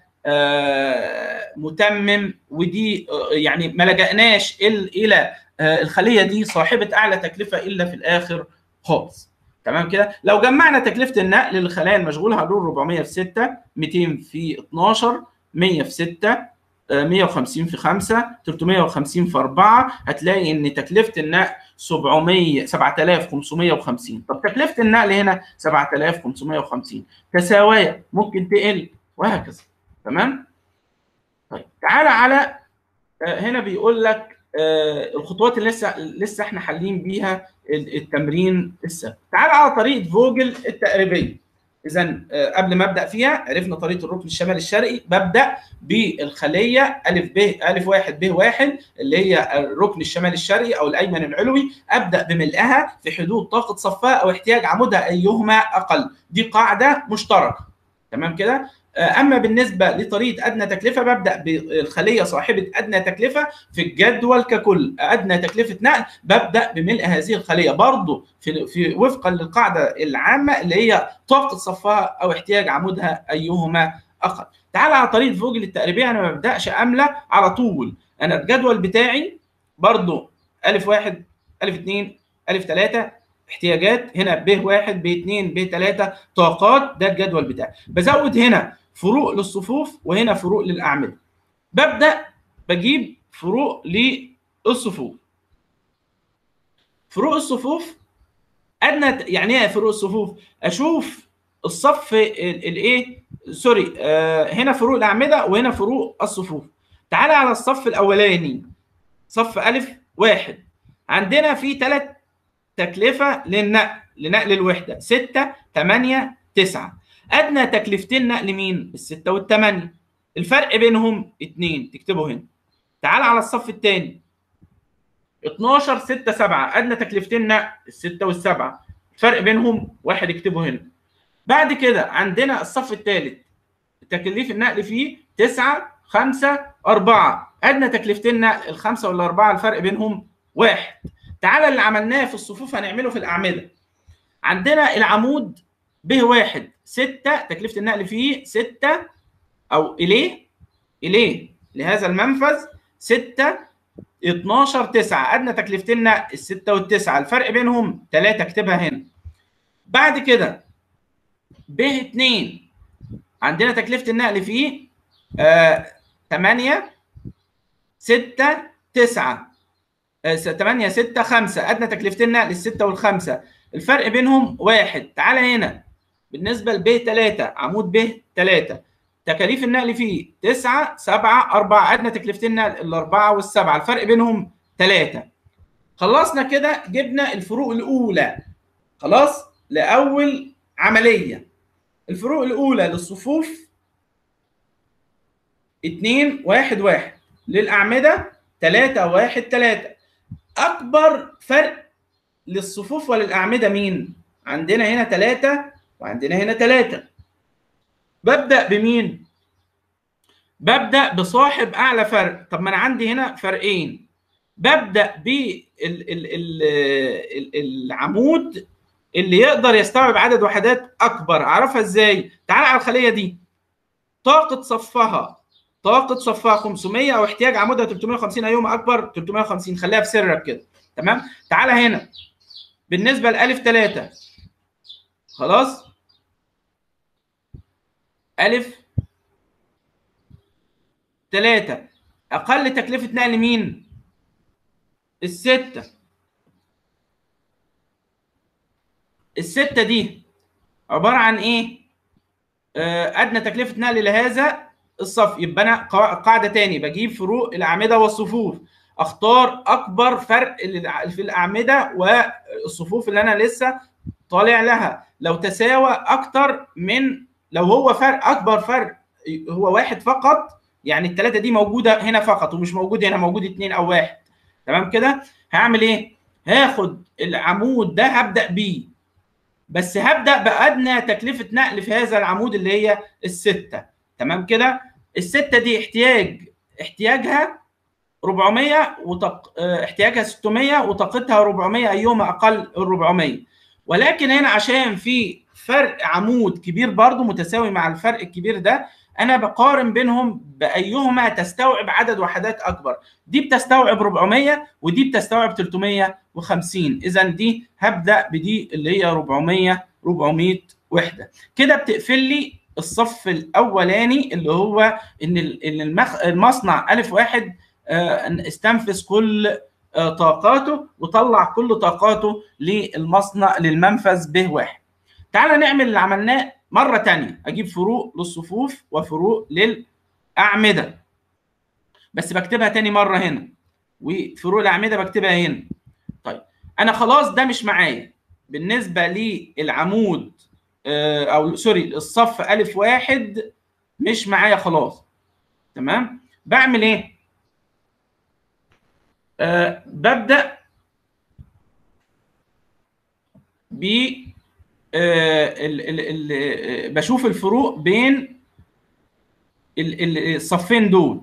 آه متمم ودي آه يعني ما لجأناش الى آه الخليه دي صاحبه اعلى تكلفه الا في الاخر خالص تمام كده لو جمعنا تكلفه النقل للخلايا المشغوله هنقول 400 في 6 200 في 12 100 في 6 150 في 5 350 في 4 هتلاقي ان تكلفه النقل 700 7550 طب تكلفه النقل هنا 7550 تساويه ممكن تقل وهكذا تمام طيب تعالى على هنا بيقول لك الخطوات اللي لسه لسه احنا حالين بيها التمرين السبت تعالى على طريقه فوجل التقريبيه اذا قبل ما ابدا فيها عرفنا طريقه الركن الشمالي الشرقي ببدا بالخليه الف ب الف واحد ب واحد اللي هي الركن الشمالي الشرقي او الايمن العلوي ابدا بملئها في حدود طاقه صفها او احتياج عمودها ايهما اقل دي قاعده مشتركه تمام كده اما بالنسبه لطريقه ادنى تكلفه ببدا بالخليه صاحبه ادنى تكلفه في الجدول ككل ادنى تكلفه نقل ببدا بملء هذه الخليه برضه في, في وفقا للقاعده العامه اللي هي طاقه صفها او احتياج عمودها ايهما اقل تعال على طريقه فوجل التقريبيه انا ما ببداش املى على طول انا الجدول بتاعي برضه الف واحد الف اثنين الف ثلاثه احتياجات هنا ب 1 ب 2 ب 3 طاقات ده الجدول بتاعي بزود هنا فروق للصفوف وهنا فروق للاعمده ببدا بجيب فروق للصفوف فروق الصفوف ادنى يعني ايه فروق الصفوف اشوف الصف الايه سوري آه هنا فروق الاعمده وهنا فروق الصفوف تعالى على الصف الاولاني صف الف واحد عندنا في ثلاث تكلفه للنقل لنقل الوحده 6 8 9 ادنى تكلفتين نقل مين الستة والثمانية الفرق بينهم اتنين تكتبه هنا تعال على الصف الثاني 12 6 7 ادنى تكلفتين نقل الستة والسبعة الفرق بينهم واحد اكتبه هنا بعد كده عندنا الصف الثالث تكاليف النقل فيه 9 5 4 ادنى تكلفتين نقل الخمسه والاربعه الفرق بينهم واحد تعالى اللي عملناه في الصفوف هنعمله في الاعمده عندنا العمود ب واحد 6 تكلفه النقل فيه 6 او اليه اليه لهذا المنفذ 6 12 9 ادنى تكلفتين نقل الستة والتسعة الفرق بينهم 3 اكتبها هنا بعد كده ب 2 عندنا تكلفه النقل فيه آه 8 6 9 8 6 5 ادنى تكلفتين نقل الستة والخمسة الفرق بينهم واحد تعالى هنا بالنسبه لب 3 عمود ب 3 تكاليف النقل فيه 9 7 4 ادنى تكلفتين نقل الاربعه والسبعه الفرق بينهم 3 خلصنا كده جبنا الفروق الاولى خلاص لاول عمليه الفروق الاولى للصفوف 2 1 1 للاعمده 3 1 3 اكبر فرق للصفوف وللاعمده مين عندنا هنا 3 وعندنا هنا 3 ببدا بمين ببدا بصاحب اعلى فرق طب ما انا عندي هنا فرقين ببدا بالعمود اللي يقدر يستوعب عدد وحدات اكبر اعرفها ازاي تعال على الخليه دي طاقه صفها طاقه صفها 500 او احتياج عمودها 350 ايهما اكبر 350 خليها في سرك كده تمام تعال هنا بالنسبه لالف 3 خلاص ألف ثلاثة أقل تكلفة نقل مين؟ الستة الستة دي عبارة عن إيه؟ آه، أدنى تكلفة نقل لهذا الصف يبقى أنا قاعدة تاني بجيب فروق الأعمدة والصفوف أختار أكبر فرق في الأعمدة والصفوف اللي أنا لسه طالع لها لو تساوى أكتر من لو هو فرق اكبر فرق هو واحد فقط يعني الثلاثه دي موجوده هنا فقط ومش موجود هنا موجود اثنين او واحد تمام كده هعمل ايه هاخد العمود ده هبدا بيه بس هبدا بادنى تكلفه نقل في هذا العمود اللي هي السته تمام كده السته دي احتياج احتياجها 400 وطق... احتياجها 600 وطاقتها 400 ايهما اقل ال 400 ولكن هنا عشان في فرق عمود كبير برضو متساوي مع الفرق الكبير ده انا بقارن بينهم بايهما تستوعب عدد وحدات اكبر دي بتستوعب 400 ودي بتستوعب 350 اذا دي هبدا بدي اللي هي 400 400 وحده كده بتقفل لي الصف الاولاني اللي هو ان المصنع الف واحد استنفذ كل طاقاته وطلع كل طاقاته للمصنع للمنفذ ب واحد تعالى نعمل اللي عملناه مرة تانية أجيب فروق للصفوف وفروق للأعمدة بس بكتبها تاني مرة هنا وفروق الأعمدة بكتبها هنا طيب أنا خلاص ده مش معايا بالنسبة للعمود أو سوري الصف ألف واحد مش معايا خلاص تمام بعمل إيه؟ أه ببدأ ب ال ال ال بشوف الفروق بين الصفين دول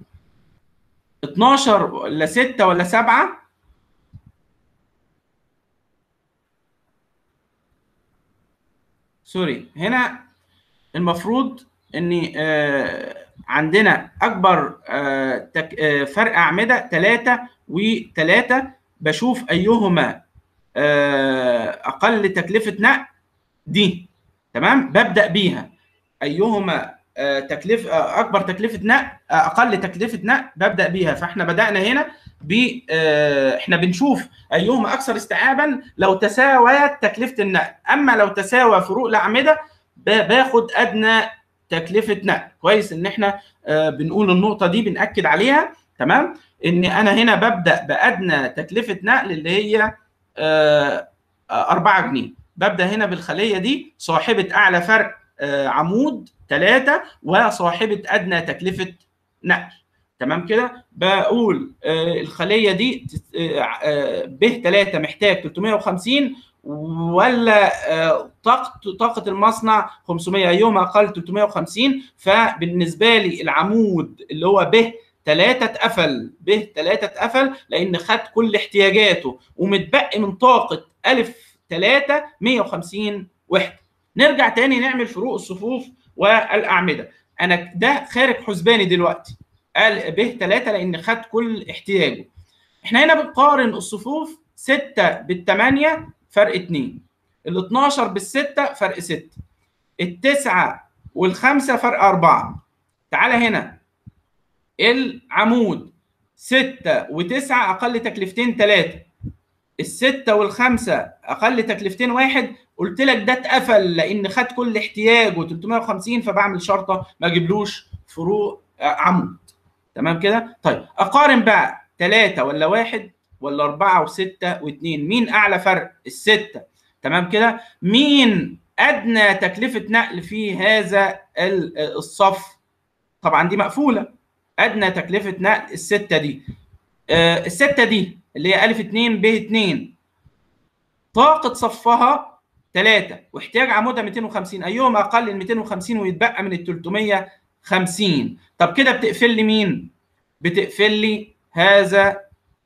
12 ولا 6 ولا 7 سوري هنا المفروض ان عندنا اكبر فرق اعمده 3 و3 بشوف ايهما آه، اقل تكلفه نقل دي تمام ببدا بيها ايهما آه، تكلفه آه، اكبر تكلفه نقل آه، اقل تكلفه نقل ببدا بيها فاحنا بدانا هنا ب آه، احنا بنشوف ايهما اكثر استيعابا لو تساويت تكلفه النقل اما لو تساوى فروق الاعمده ب- باخد ادنى تكلفه نقل كويس ان احنا آه، بنقول النقطه دي بناكد عليها تمام ان انا هنا ببدا بادنى تكلفه نقل اللي هي آه، آه، 4 جنيه ببدا هنا بالخليه دي صاحبه اعلى فرق آه، عمود 3 وصاحبه ادنى تكلفه نقل تمام كده بقول آه، الخليه دي ب 3 محتاج 350 ولا آه، طاقه طاقه المصنع 500 ايهما اقل 350 فبالنسبه لي العمود اللي هو ب 3 اتقفل ب 3 اتقفل لان خد كل احتياجاته ومتبقي من طاقه الف 3 150 وحده نرجع تاني نعمل فروق الصفوف والاعمده انا ده خارج حسباني دلوقتي قال ب 3 لان خد كل احتياجه احنا هنا بنقارن الصفوف 6 بالثمانية فرق 2 ال 12 بالستة فرق 6 التسعة والخمسة فرق 4 تعالى هنا العمود 6 و9 اقل تكلفتين 3 الستة والخمسة أقل تكلفتين واحد قلت لك ده اتقفل لأن خد كل احتياجه 350 فبعمل شرطة ما أجيبلوش فروق عمود تمام كده؟ طيب أقارن بقى ثلاثة ولا واحد ولا أربعة وستة واثنين مين أعلى فرق؟ الستة تمام كده؟ مين أدنى تكلفة نقل في هذا الصف؟ طبعا دي مقفولة أدنى تكلفة نقل الستة دي آه الستة دي اللي هي ألف 2 ب 2 طاقة صفها 3 واحتياج عمودها 250 أيهما أقل من 250 ويتبقى من ال 350 طب كده بتقفل لي مين؟ بتقفل لي هذا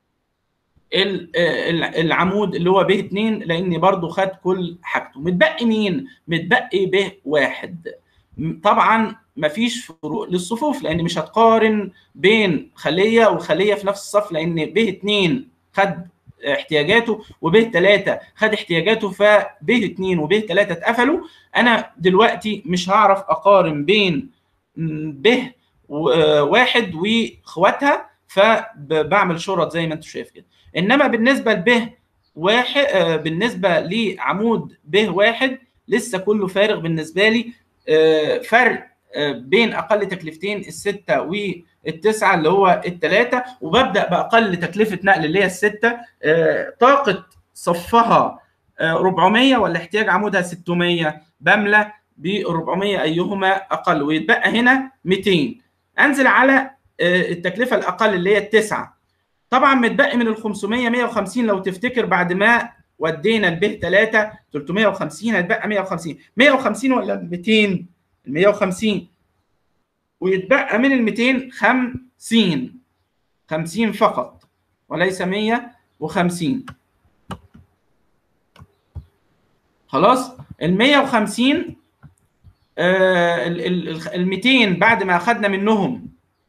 العمود اللي هو ب 2 لأن برضه خد كل حاجته متبقي مين؟ متبقي ب 1 طبعا مفيش فروق للصفوف لان مش هتقارن بين خليه وخليه في نفس الصف لان ب 2 خد احتياجاته وب 3 خد احتياجاته فب 2 وب 3 اتقفلوا انا دلوقتي مش هعرف اقارن بين ب واحد واخواتها فبعمل شرط زي ما انتم شايف كده انما بالنسبه لب واحد بالنسبه لعمود ب واحد لسه كله فارغ بالنسبه لي فرق بين اقل تكلفتين السته والتسعه اللي هو الثلاثه وببدا باقل تكلفه نقل اللي هي السته طاقه صفها 400 ولا احتياج عمودها 600 بملى ب 400 ايهما اقل ويتبقى هنا 200 انزل على التكلفه الاقل اللي هي التسعه طبعا متبقي من ال 500 150 لو تفتكر بعد ما ودينا الب 3 350 هيتبقى 150 150 ولا 200 150 ويتبقى من ال 200 50 50 فقط وليس 150 خلاص ال 150 آه ال 200 بعد ما اخذنا منهم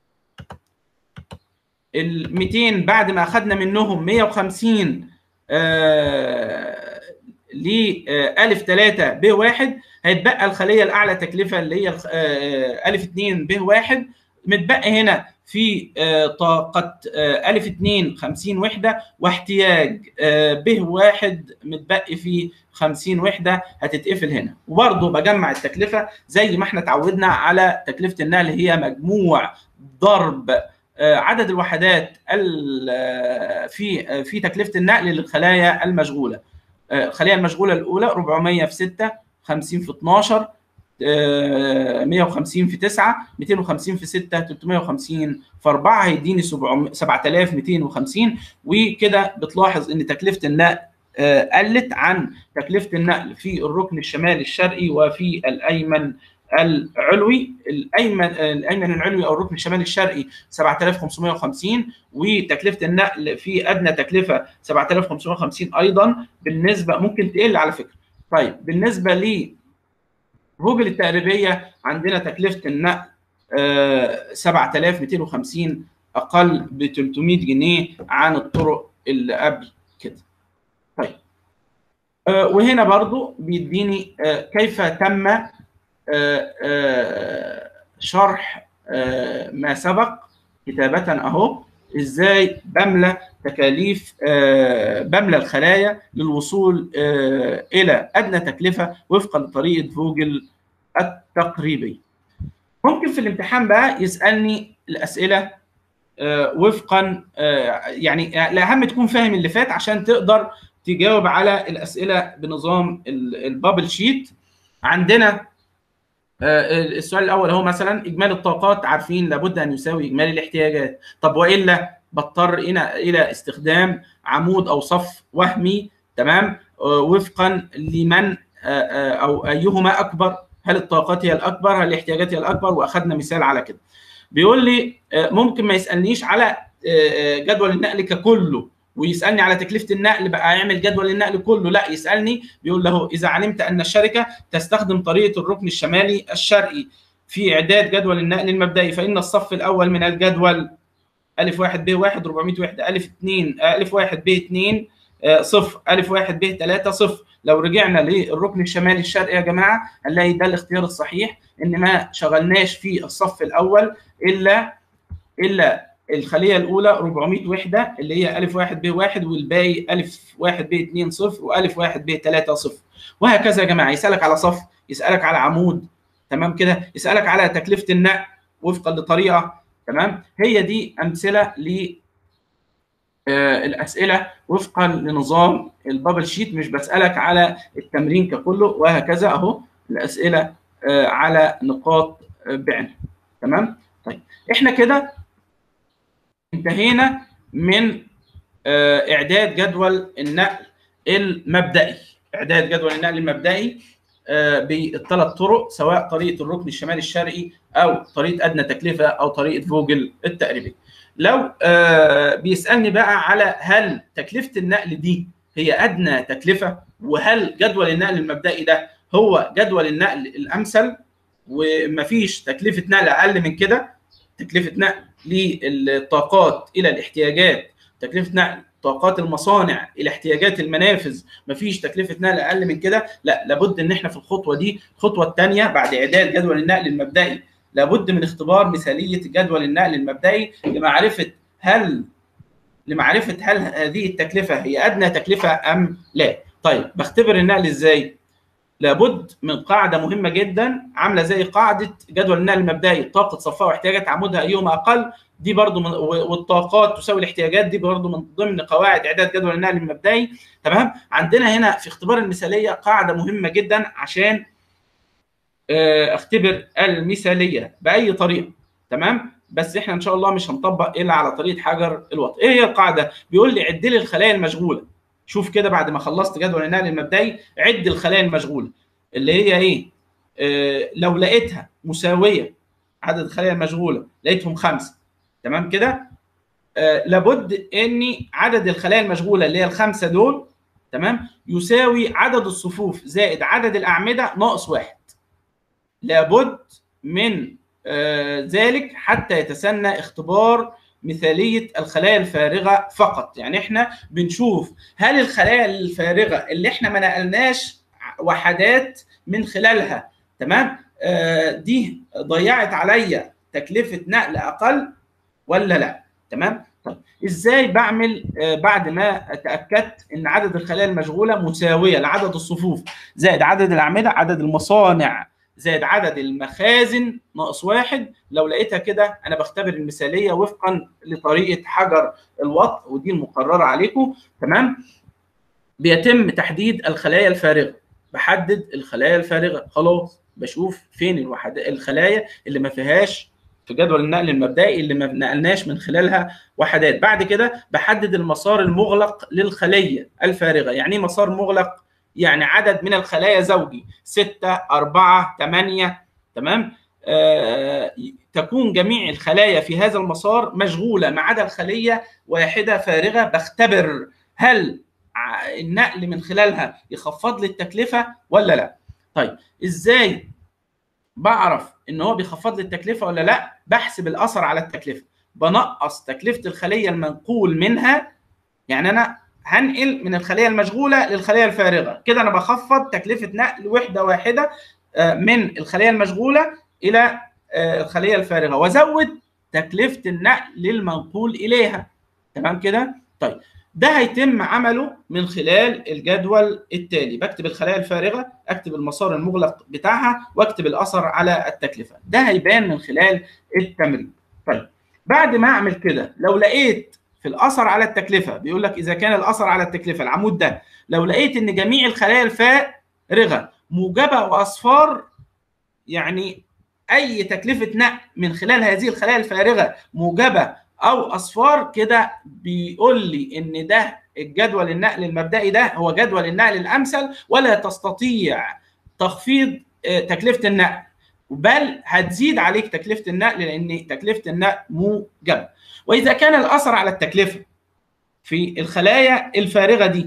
ال 200 بعد ما اخذنا منهم 150 آه ل ألف 3 ب 1 هيتبقى الخلية الأعلى تكلفة اللي هي ألف 2 ب 1 متبقي هنا في طاقة ألف 2 50 وحدة واحتياج ب 1 متبقي في 50 وحدة هتتقفل هنا وبرضه بجمع التكلفة زي ما احنا اتعودنا على تكلفة النقل هي مجموع ضرب عدد الوحدات في في تكلفة النقل للخلايا المشغولة الخليه المشغوله الاولى 400 في 6 50 في 12 150 في 9 250 في 6 350 في 4 هيديني 7250 وكده بتلاحظ ان تكلفه النقل قلت عن تكلفه النقل في الركن الشمالي الشرقي وفي الايمن العلوي الايمن الايمن العلوي او الركن الشمالي الشرقي 7550 وتكلفه النقل في ادنى تكلفه 7550 ايضا بالنسبه ممكن تقل على فكره طيب بالنسبه ل فوجل التقريبيه عندنا تكلفه النقل 7250 اقل ب 300 جنيه عن الطرق اللي قبل كده طيب آه، وهنا برضو بيديني آه، كيف تم آه، آه، شرح آه، ما سبق كتابة اهو ازاي بملى تكاليف آه، بملى الخلايا للوصول آه، الى ادنى تكلفه وفقا لطريقه فوجل التقريبي. ممكن في الامتحان بقى يسالني الاسئله آه، وفقا آه، يعني الاهم تكون فاهم اللي فات عشان تقدر تجاوب على الاسئله بنظام ال- البابل شيت عندنا آه، السؤال الاول هو مثلا اجمالي الطاقات عارفين لابد ان يساوي اجمالي الاحتياجات طب والا بضطر الى الى استخدام عمود او صف وهمي تمام آه، وفقا لمن آه، آه، او ايهما اكبر هل الطاقات هي الاكبر هل الاحتياجات هي الاكبر واخذنا مثال على كده بيقول لي آه، ممكن ما يسالنيش على آه، آه، جدول النقل ككله ويسالني على تكلفه النقل بقى يعمل جدول النقل كله لا يسالني بيقول له اذا علمت ان الشركه تستخدم طريقه الركن الشمالي الشرقي في اعداد جدول النقل المبدئي فان الصف الاول من الجدول الف واحد ب واحد 400 وحده الف 2 الف واحد ب 2 صفر الف واحد ب 3 صفر لو رجعنا للركن الشمالي الشرقي يا جماعه هنلاقي ده الاختيار الصحيح ان ما شغلناش في الصف الاول الا الا الخليه الاولى 400 وحده اللي هي الف واحد ب واحد والباقي الف واحد ب 2 صفر والف واحد ب 3 صفر وهكذا يا جماعه يسالك على صف يسالك على عمود تمام كده يسالك على تكلفه النقل وفقا لطريقه تمام هي دي امثله ل آه، الاسئله وفقا لنظام البابل شيت مش بسالك على التمرين ككله وهكذا اهو الاسئله آه، على نقاط آه، بعينها تمام طيب احنا كده انتهينا من آه، اعداد جدول النقل المبدئي اعداد جدول النقل المبدئي آه، بالثلاث طرق سواء طريقه الركن الشمالي الشرقي او طريقه ادنى تكلفه او طريقه فوجل التقريبي لو آه، بيسالني بقى على هل تكلفه النقل دي هي ادنى تكلفه وهل جدول النقل المبدئي ده هو جدول النقل الامثل ومفيش تكلفه نقل اقل من كده تكلفه نقل للطاقات الى الاحتياجات تكلفه نقل طاقات المصانع الى احتياجات المنافذ مفيش تكلفه نقل اقل من كده لا لابد ان احنا في الخطوه دي الخطوه الثانيه بعد اعداد جدول النقل المبدئي لابد من اختبار مثاليه جدول النقل المبدئي لمعرفه هل لمعرفه هل هذه التكلفه هي ادنى تكلفه ام لا طيب بختبر النقل ازاي لابد من قاعده مهمه جدا عامله زي قاعده جدول النقل المبدئي طاقه صفاء واحتياجات عمودها ايهما اقل دي برضو من والطاقات تساوي الاحتياجات دي برضو من ضمن قواعد اعداد جدول النقل المبدئي تمام عندنا هنا في اختبار المثاليه قاعده مهمه جدا عشان آه، اختبر المثاليه باي طريقه تمام بس احنا ان شاء الله مش هنطبق الا على طريقه حجر الوطء ايه هي القاعده بيقول لي عد لي الخلايا المشغوله شوف كده بعد ما خلصت جدول النقل المبدئي عد الخلايا المشغوله اللي هي ايه آه لو لقيتها مساويه عدد الخلايا المشغوله لقيتهم خمسه تمام كده آه لابد اني عدد الخلايا المشغوله اللي هي الخمسه دول تمام يساوي عدد الصفوف زائد عدد الاعمده ناقص واحد لابد من آه ذلك حتى يتسنى اختبار مثاليه الخلايا الفارغه فقط يعني احنا بنشوف هل الخلايا الفارغه اللي احنا ما نقلناش وحدات من خلالها تمام آه دي ضيعت عليا تكلفه نقل اقل ولا لا تمام طيب ازاي بعمل آه بعد ما اتاكدت ان عدد الخلايا المشغوله مساويه لعدد الصفوف زائد عدد الاعمده عدد المصانع زائد عدد المخازن ناقص واحد لو لقيتها كده انا بختبر المثاليه وفقا لطريقه حجر الوطء ودي المقرره عليكم تمام بيتم تحديد الخلايا الفارغه بحدد الخلايا الفارغه خلاص بشوف فين الوحد الخلايا اللي ما فيهاش في جدول النقل المبدئي اللي ما نقلناش من خلالها وحدات بعد كده بحدد المسار المغلق للخليه الفارغه يعني ايه مسار مغلق يعني عدد من الخلايا زوجي ستة أربعة ثمانية تمام آه تكون جميع الخلايا في هذا المسار مشغولة ما عدا الخلية واحدة فارغة بختبر هل النقل من خلالها يخفض لي التكلفة ولا لا طيب ازاي بعرف ان هو بيخفض لي التكلفة ولا لا بحسب الأثر على التكلفة بنقص تكلفة الخلية المنقول منها يعني أنا هنقل من الخليه المشغوله للخليه الفارغه كده انا بخفض تكلفه نقل وحده واحده من الخليه المشغوله الى الخليه الفارغه وازود تكلفه النقل للمنقول اليها تمام كده طيب ده هيتم عمله من خلال الجدول التالي بكتب الخلايا الفارغه اكتب المسار المغلق بتاعها واكتب الاثر على التكلفه ده هيبان من خلال التمرين طيب بعد ما اعمل كده لو لقيت في الاثر على التكلفه بيقول لك اذا كان الاثر على التكلفه العمود ده لو لقيت ان جميع الخلايا الفارغه موجبه واصفار يعني اي تكلفه نقل من خلال هذه الخلايا الفارغه موجبه او اصفار كده بيقول لي ان ده الجدول النقل المبدئي ده هو جدول النقل الامثل ولا تستطيع تخفيض تكلفه النقل بل هتزيد عليك تكلفه النقل لان تكلفه النقل موجبه واذا كان الاثر على التكلفه في الخلايا الفارغه دي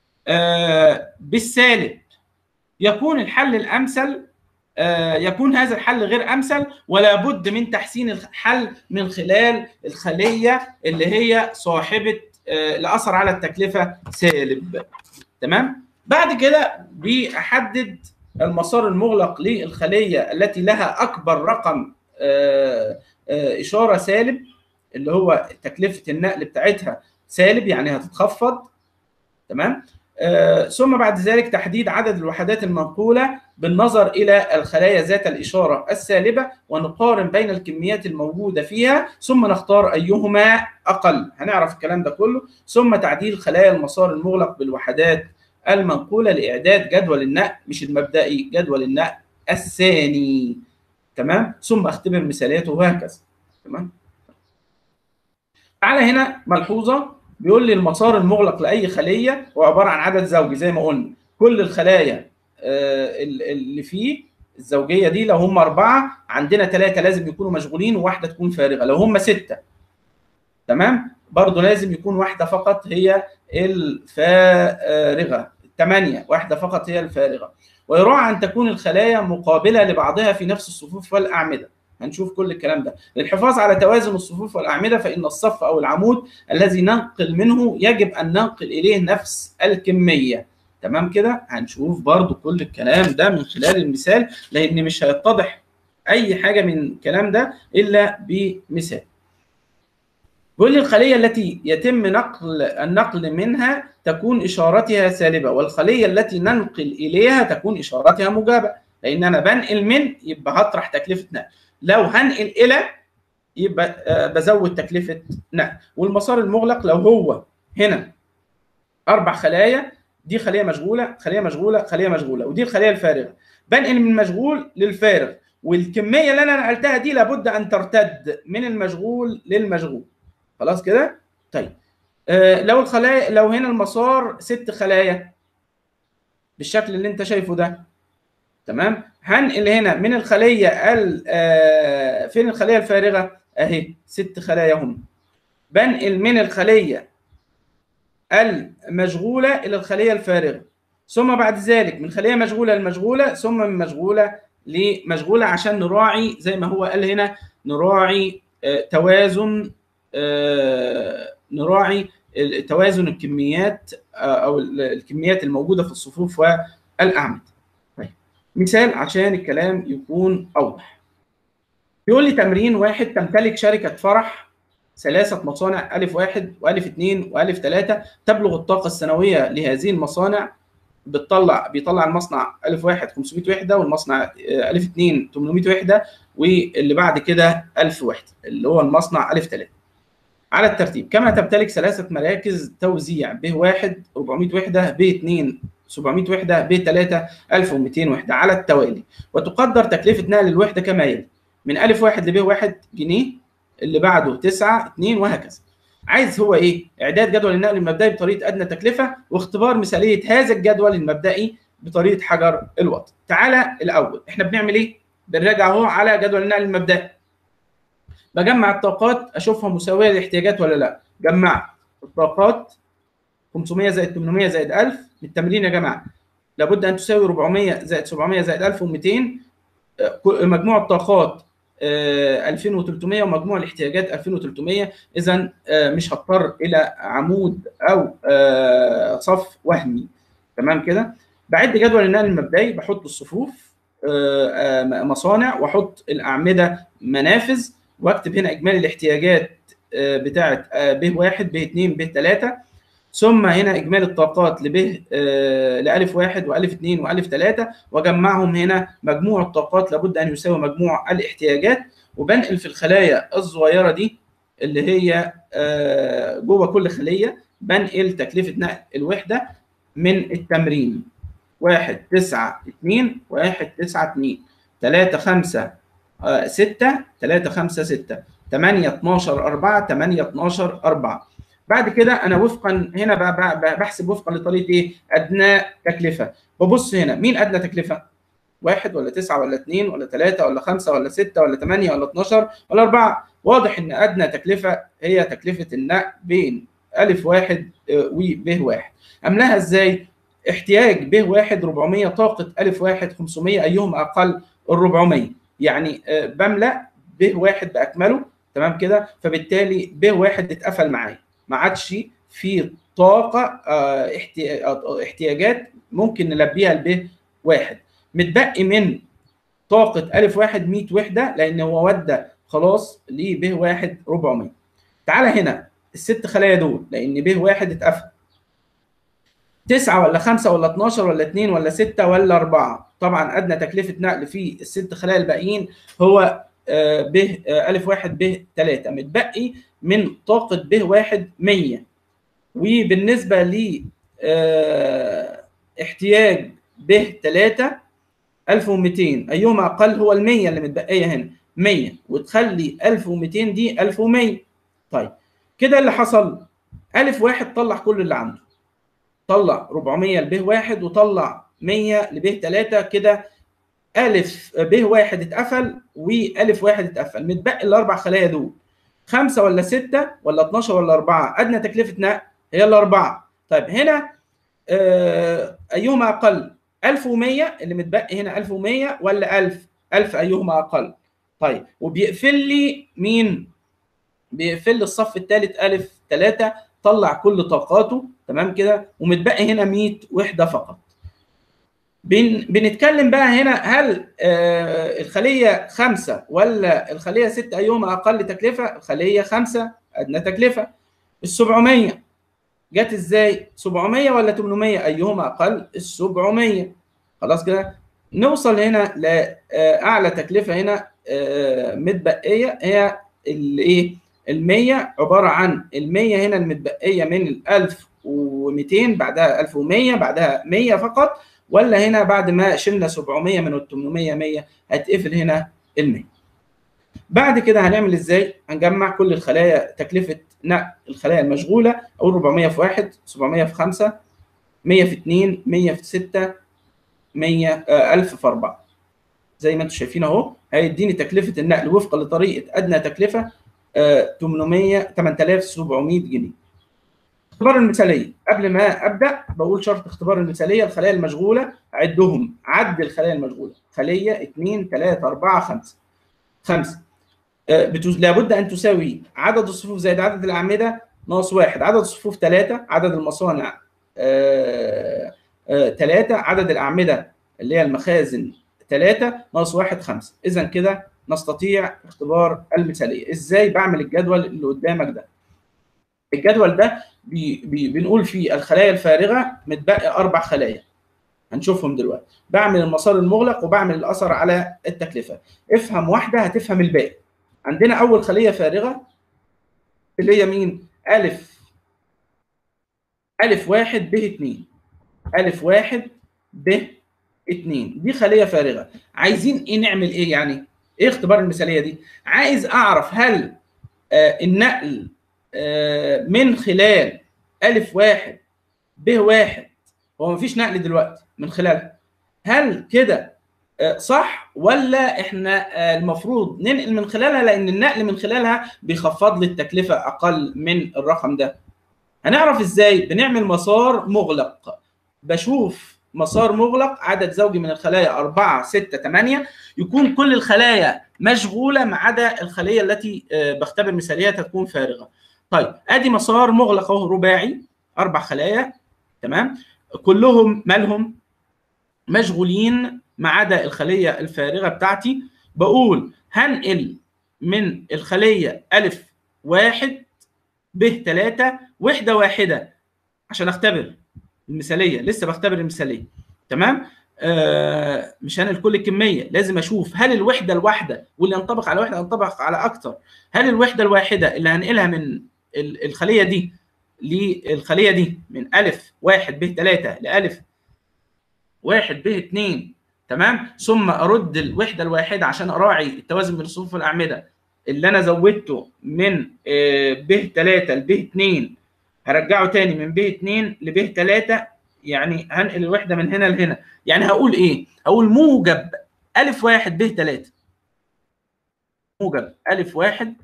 بالسالب يكون الحل الامثل يكون هذا الحل غير امثل ولا بد من تحسين الحل من خلال الخليه اللي هي صاحبه الاثر على التكلفه سالب تمام بعد كده بيحدد المسار المغلق للخليه التي لها اكبر رقم اشاره سالب اللي هو تكلفه النقل بتاعتها سالب يعني هتتخفض تمام آه ثم بعد ذلك تحديد عدد الوحدات المنقولة بالنظر إلى الخلايا ذات الإشارة السالبة ونقارن بين الكميات الموجودة فيها ثم نختار أيهما أقل هنعرف الكلام ده كله ثم تعديل خلايا المسار المغلق بالوحدات المنقولة لإعداد جدول النقل مش المبدئي جدول النقل الثاني تمام ثم اختبر مثاليته وهكذا تمام تعالى هنا ملحوظة بيقول لي المسار المغلق لاي خليه هو عباره عن عدد زوجي زي ما قلنا كل الخلايا اللي فيه الزوجيه دي لو هم اربعه عندنا ثلاثه لازم يكونوا مشغولين وواحده تكون فارغه لو هم سته تمام برضه لازم يكون واحده فقط هي الفارغه ثمانيه واحده فقط هي الفارغه ويراعى ان تكون الخلايا مقابله لبعضها في نفس الصفوف والاعمده هنشوف كل الكلام ده للحفاظ على توازن الصفوف والأعمدة فإن الصف أو العمود الذي ننقل منه يجب أن ننقل إليه نفس الكمية تمام كده هنشوف برضو كل الكلام ده من خلال المثال لأن مش هيتضح أي حاجة من الكلام ده إلا بمثال بيقول لي الخلية التي يتم نقل النقل منها تكون إشارتها سالبة والخلية التي ننقل إليها تكون إشارتها موجبة لأن أنا بنقل من يبقى هطرح تكلفة نقل لو هنقل الى يبقى بزود تكلفه نقل والمسار المغلق لو هو هنا اربع خلايا دي خليه مشغوله خليه مشغوله خليه مشغوله ودي الخليه الفارغه بنقل من مشغول للفارغ والكميه اللي انا نقلتها دي لابد ان ترتد من المشغول للمشغول خلاص كده طيب آه لو الخلايا لو هنا المسار ست خلايا بالشكل اللي انت شايفه ده تمام هنقل هنا من الخليه ال آه فين الخليه الفارغه اهي ست خلايا هم بنقل من الخليه المشغوله الى الخليه الفارغه ثم بعد ذلك من خليه مشغوله لمشغوله ثم من مشغوله لمشغوله عشان نراعي زي ما هو قال هنا نراعي آه توازن آه نراعي توازن الكميات او الكميات الموجوده في الصفوف والاعمده مثال عشان الكلام يكون اوضح بيقول لي تمرين واحد تمتلك شركه فرح ثلاثة مصانع ألف واحد وألف اثنين وألف ثلاثة تبلغ الطاقة السنوية لهذه المصانع بتطلع بيطلع المصنع ألف واحد 500 وحدة والمصنع ألف اثنين 800 وحدة واللي بعد كده 1000 وحدة اللي هو المصنع ألف ثلاثة على الترتيب كما تمتلك ثلاثة مراكز توزيع ب واحد 400 وحدة ب اثنين 700 وحده ب 3 1200 وحده على التوالي وتقدر تكلفه نقل الوحده كما يلي من الف واحد لب واحد جنيه اللي بعده 9 2 وهكذا عايز هو ايه اعداد جدول النقل المبدئي بطريقه ادنى تكلفه واختبار مثاليه هذا الجدول المبدئي بطريقه حجر الوطن تعالى الاول احنا بنعمل ايه بنراجع اهو على جدول النقل المبدئي بجمع الطاقات اشوفها مساويه للاحتياجات ولا لا جمعت الطاقات 500 زائد 800 زائد 1000 التمرين يا جماعه لابد ان تساوي 400 زائد 700 زائد 1200 مجموع الطاقات آه، 2300 ومجموع الاحتياجات 2300 اذا آه، مش هضطر الى عمود او آه، صف وهمي تمام كده بعد جدول النقل المبدئي بحط الصفوف آه، آه، مصانع واحط الاعمده منافذ واكتب هنا اجمالي الاحتياجات آه، بتاعه آه، ب 1 ب 2 ب 3 ثم هنا اجمالي الطاقات لب آه، لالف واحد والف اثنين والف ثلاثه واجمعهم هنا مجموع الطاقات لابد ان يساوي مجموع الاحتياجات وبنقل في الخلايا الصغيره دي اللي هي آه، جوه كل خليه بنقل تكلفه نقل الوحده من التمرين واحد تسعة اتنين واحد تسعة اتنين تلاتة خمسة آه، ستة تلاتة خمسة ستة تمانية اتناشر أربعة تمانية اتناشر أربعة بعد كده أنا وفقا هنا ب- ب- ب- بحسب وفقا لطريقة إيه؟ أدنى تكلفة ببص هنا مين أدنى تكلفة؟ واحد ولا تسعة ولا اتنين ولا تلاتة ولا خمسة ولا ستة ولا تمانية ولا اتناشر ولا أربعة واضح إن أدنى تكلفة هي تكلفة النقل بين ألف واحد آه، وب واحد أملاها إزاي؟ احتياج ب واحد 400 طاقة ألف واحد 500 أيهم أقل ال 400 يعني آه، بملأ ب واحد بأكمله تمام كده فبالتالي ب واحد اتقفل معايا ما عادش في طاقة آه، احتي- آه، احتياجات ممكن نلبيها لب واحد متبقي من طاقة ألف واحد 100 وحدة لأن هو ودى خلاص لب واحد 400 تعالى هنا الست خلايا دول لأن ب واحد اتقفل تسعة ولا خمسة ولا 12 ولا 2 ولا 6 ولا 4 طبعا أدنى تكلفة نقل في الست خلايا الباقيين هو آه، ب آه، ألف واحد ب 3 متبقي من طاقة ب واحد 100 وبالنسبة ل آه، احتياج ب 3 1200 أيهما أقل هو ال 100 اللي متبقية هنا 100 وتخلي 1200 دي 1100 طيب كده اللي حصل ألف واحد طلع كل اللي عنده طلع 400 لب واحد وطلع 100 لب 3 كده ألف ب واحد اتقفل وألف واحد اتقفل متبقي الأربع خلايا دول خمسة ولا ستة ولا 12 ولا أربعة أدنى تكلفة نقل هي الأربعة طيب هنا آه أيهما أقل 1100 اللي متبقي هنا 1100 ولا 1000 1000 أيهما أقل طيب وبيقفل لي مين بيقفل لي الصف الثالث ألف 3 طلع كل طاقاته تمام كده ومتبقي هنا 100 وحده فقط بن بنتكلم بقى هنا هل آه الخليه خمسه ولا الخليه سته ايهما اقل تكلفه؟ الخليه خمسه ادنى تكلفه ال 700 جت ازاي؟ 700 ولا 800 ايهما اقل؟ ال 700 خلاص كده نوصل هنا لاعلى تكلفه هنا آه متبقيه هي الايه؟ ال 100 عباره عن ال 100 هنا المتبقيه من ال 1200 بعدها 1100 بعدها 100 فقط ولا هنا بعد ما شلنا 700 من ال 800 100 هتقفل هنا ال 100 بعد كده هنعمل ازاي؟ هنجمع كل الخلايا تكلفه نقل الخلايا المشغوله اقول 400 في 1 700 في 5 100 في 2 100 في 6 100 آه 1000 في 4 زي ما انتم شايفين اهو هيديني تكلفه النقل وفقا لطريقه ادنى تكلفه 800 8700 جنيه اختبار المثاليه قبل ما ابدا بقول شرط اختبار المثاليه الخلايا المشغوله عدهم عد الخلايا المشغوله خليه 2 3 4 5 5 بتوز... لابد ان تساوي عدد الصفوف زائد عدد الاعمده ناقص واحد عدد الصفوف 3 عدد المصانع 3 عدد الاعمده اللي هي المخازن 3 ناقص 1 5 اذا كده نستطيع اختبار المثاليه ازاي بعمل الجدول اللي قدامك ده الجدول ده بي بي بنقول فيه الخلايا الفارغه متبقي اربع خلايا هنشوفهم دلوقتي بعمل المسار المغلق وبعمل الاثر على التكلفه افهم واحده هتفهم الباقي عندنا اول خليه فارغه اللي هي مين الف الف واحد ب اتنين الف واحد ب اتنين دي خليه فارغه عايزين ايه نعمل ايه يعني ايه اختبار المثاليه دي عايز اعرف هل آه النقل آه من خلال الف واحد ب واحد هو مفيش نقل دلوقتي من خلالها هل كده آه صح ولا احنا المفروض ننقل من خلالها لان النقل من خلالها بيخفض لي التكلفه اقل من الرقم ده هنعرف ازاي بنعمل مسار مغلق بشوف مسار مغلق عدد زوجي من الخلايا 4 6 8 يكون كل الخلايا مشغوله ما عدا الخليه التي آه، بختبر مثاليتها تكون فارغه. طيب ادي مسار مغلق اهو رباعي اربع خلايا تمام كلهم مالهم مشغولين ما عدا الخليه الفارغه بتاعتي بقول هنقل من الخليه الف واحد ب 3 وحده واحده عشان اختبر المثاليه لسه بختبر المثاليه تمام آه مش هنقل كل الكميه لازم اشوف هل الوحده الواحده واللي ينطبق على واحده ينطبق على اكتر هل الوحده الواحده اللي هنقلها من الخليه دي للخليه دي من الف واحد ب 3 لالف واحد ب 2 تمام ثم ارد الوحده الواحده عشان اراعي التوازن بين الصفوف والاعمده اللي انا زودته من ب 3 لب 2 هرجعه تاني من ب 2 لب 3 يعني هنقل الوحده من هنا لهنا يعني هقول ايه؟ هقول موجب الف واحد ب 3 موجب الف واحد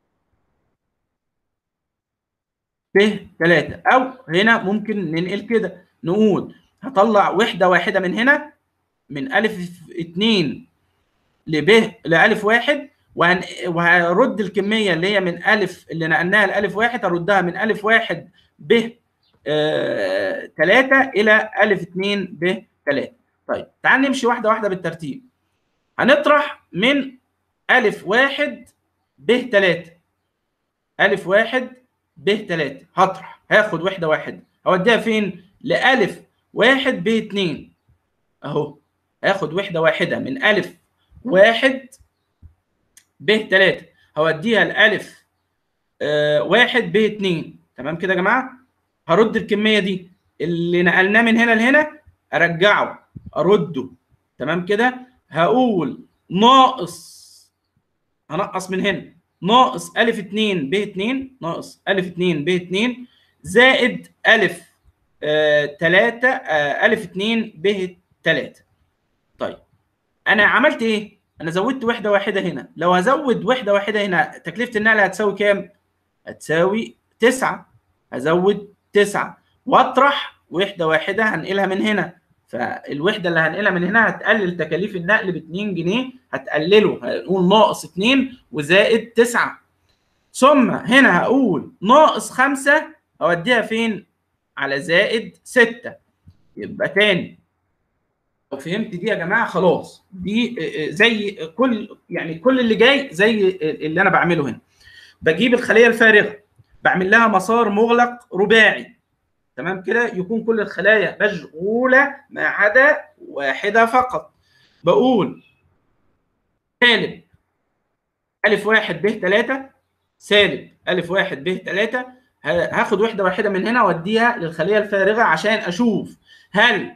ب 3 او هنا ممكن ننقل كده نقول هطلع وحده واحده من هنا من الف 2 لب لالف واحد وهن... وهرد الكميه اللي هي من الف اللي نقلناها لالف واحد هردها من الف واحد ب آه... 3 الى الف 2 ب 3 طيب تعال نمشي واحده واحده بالترتيب هنطرح من الف واحد ب 3 الف واحد ب 3 هطرح هاخد وحده واحده هوديها فين؟ لالف واحد ب 2 اهو هاخد وحده واحده من الف واحد ب 3 هوديها لالف آه واحد ب 2 تمام كده يا جماعه هرد الكميه دي اللي نقلناه من هنا لهنا ارجعه ارده تمام كده هقول ناقص هنقص من هنا ناقص الف 2 ب 2 ناقص الف 2 ب 2 زائد الف 3 آه آه الف 2 ب 3 طيب انا عملت ايه؟ انا زودت وحده واحده هنا لو هزود وحده واحده هنا تكلفه النقل هتساوي كام هتساوي 9 هزود 9 واطرح وحده واحده هنقلها من هنا فالوحده اللي هنقلها من هنا هتقلل تكاليف النقل ب 2 جنيه هتقلله هنقول ناقص 2 وزائد 9 ثم هنا هقول ناقص 5 هوديها فين على زائد 6 يبقى تاني لو فهمت دي يا جماعه خلاص دي زي كل يعني كل اللي جاي زي اللي انا بعمله هنا بجيب الخليه الفارغه بعمل لها مسار مغلق رباعي تمام كده يكون كل الخلايا مشغوله ما عدا واحده فقط بقول سالب الف واحد ب 3 سالب الف واحد ب 3 هاخد وحده واحده من هنا اوديها للخليه الفارغه عشان اشوف هل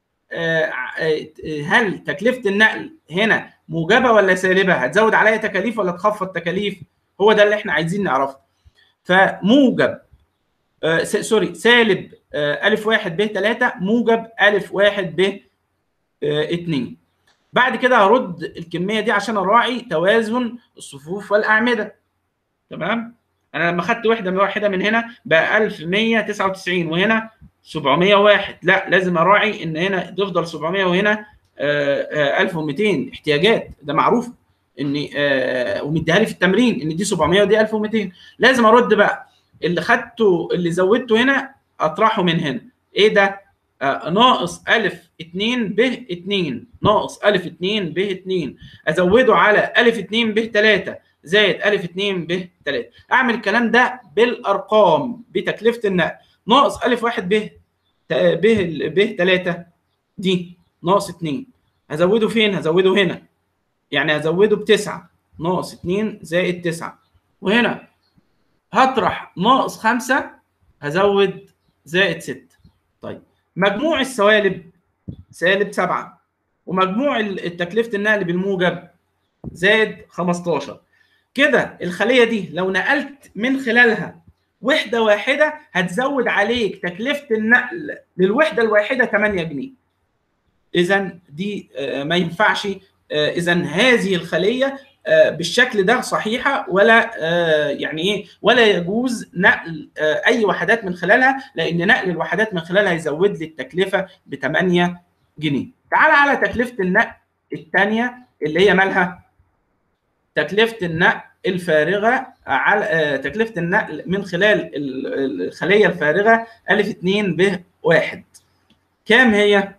هل تكلفه النقل هنا موجبه ولا سالبه؟ هتزود عليا تكاليف ولا تخفض تكاليف؟ هو ده اللي احنا عايزين نعرفه. فموجب آه سوري سالب آه الف واحد ب 3 موجب الف واحد ب آه 2. بعد كده هرد الكميه دي عشان اراعي توازن الصفوف والاعمده. تمام؟ انا لما خدت وحده من واحده من هنا بقى 1199 وهنا 701 لا لازم اراعي ان هنا تفضل 700 وهنا آآ آآ 1200 احتياجات ده معروف ان ومديها لي في التمرين ان دي 700 ودي 1200 لازم ارد بقى اللي خدته اللي زودته هنا اطرحه من هنا ايه ده ناقص الف 2 ب 2 ناقص الف 2 ب 2 ازوده على الف 2 ب 3 زائد الف 2 ب 3 اعمل الكلام ده بالارقام بتكلفه النقل ناقص الف 1 ب ب ب 3 دي ناقص 2 هزوده فين؟ هزوده هنا يعني هزوده بتسعة ناقص 2 زائد 9 وهنا هطرح ناقص 5 هزود زائد 6 طيب مجموع السوالب سالب 7 ومجموع التكلفة النقل بالموجب زائد 15 كده الخلية دي لو نقلت من خلالها وحده واحده هتزود عليك تكلفه النقل للوحده الواحده 8 جنيه اذا دي ما ينفعش اذا هذه الخليه بالشكل ده صحيحه ولا يعني ايه ولا يجوز نقل اي وحدات من خلالها لان نقل الوحدات من خلالها يزود لي التكلفه ب 8 جنيه. تعال على تكلفه النقل الثانيه اللي هي مالها؟ تكلفه النقل الفارغه على تكلفه النقل من خلال الخليه الفارغه الف 2 ب 1 كام هي؟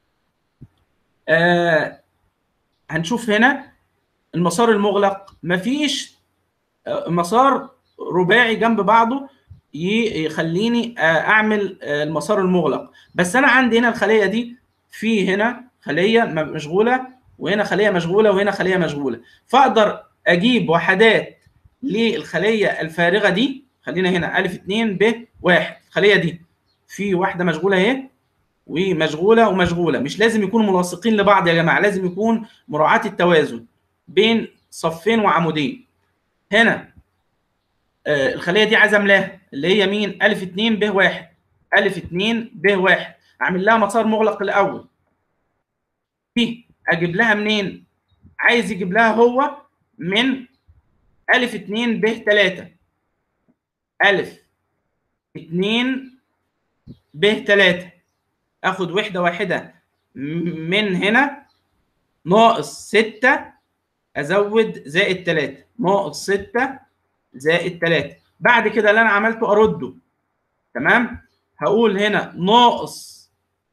آه هنشوف هنا المسار المغلق مفيش مسار رباعي جنب بعضه يخليني اعمل المسار المغلق بس انا عندي هنا الخليه دي في هنا خليه مشغوله وهنا خليه مشغوله وهنا خليه مشغوله فاقدر اجيب وحدات للخليه الفارغه دي خلينا هنا الف 2 ب 1 الخليه دي في واحده مشغوله اهي ومشغوله ومشغوله مش لازم يكونوا ملاصقين لبعض يا جماعه لازم يكون مراعاه التوازن بين صفين وعمودين هنا آه الخليه دي عايز املاها اللي هي مين الف 2 ب 1 الف 2 ب 1 اعمل لها مسار مغلق الاول دي اجيب لها منين عايز يجيب لها هو من الف 2 ب 3 الف 2 ب 3 اخد وحده واحده من هنا ناقص 6 ازود زائد 3 ناقص 6 زائد 3 بعد كده اللي انا عملته ارده تمام هقول هنا ناقص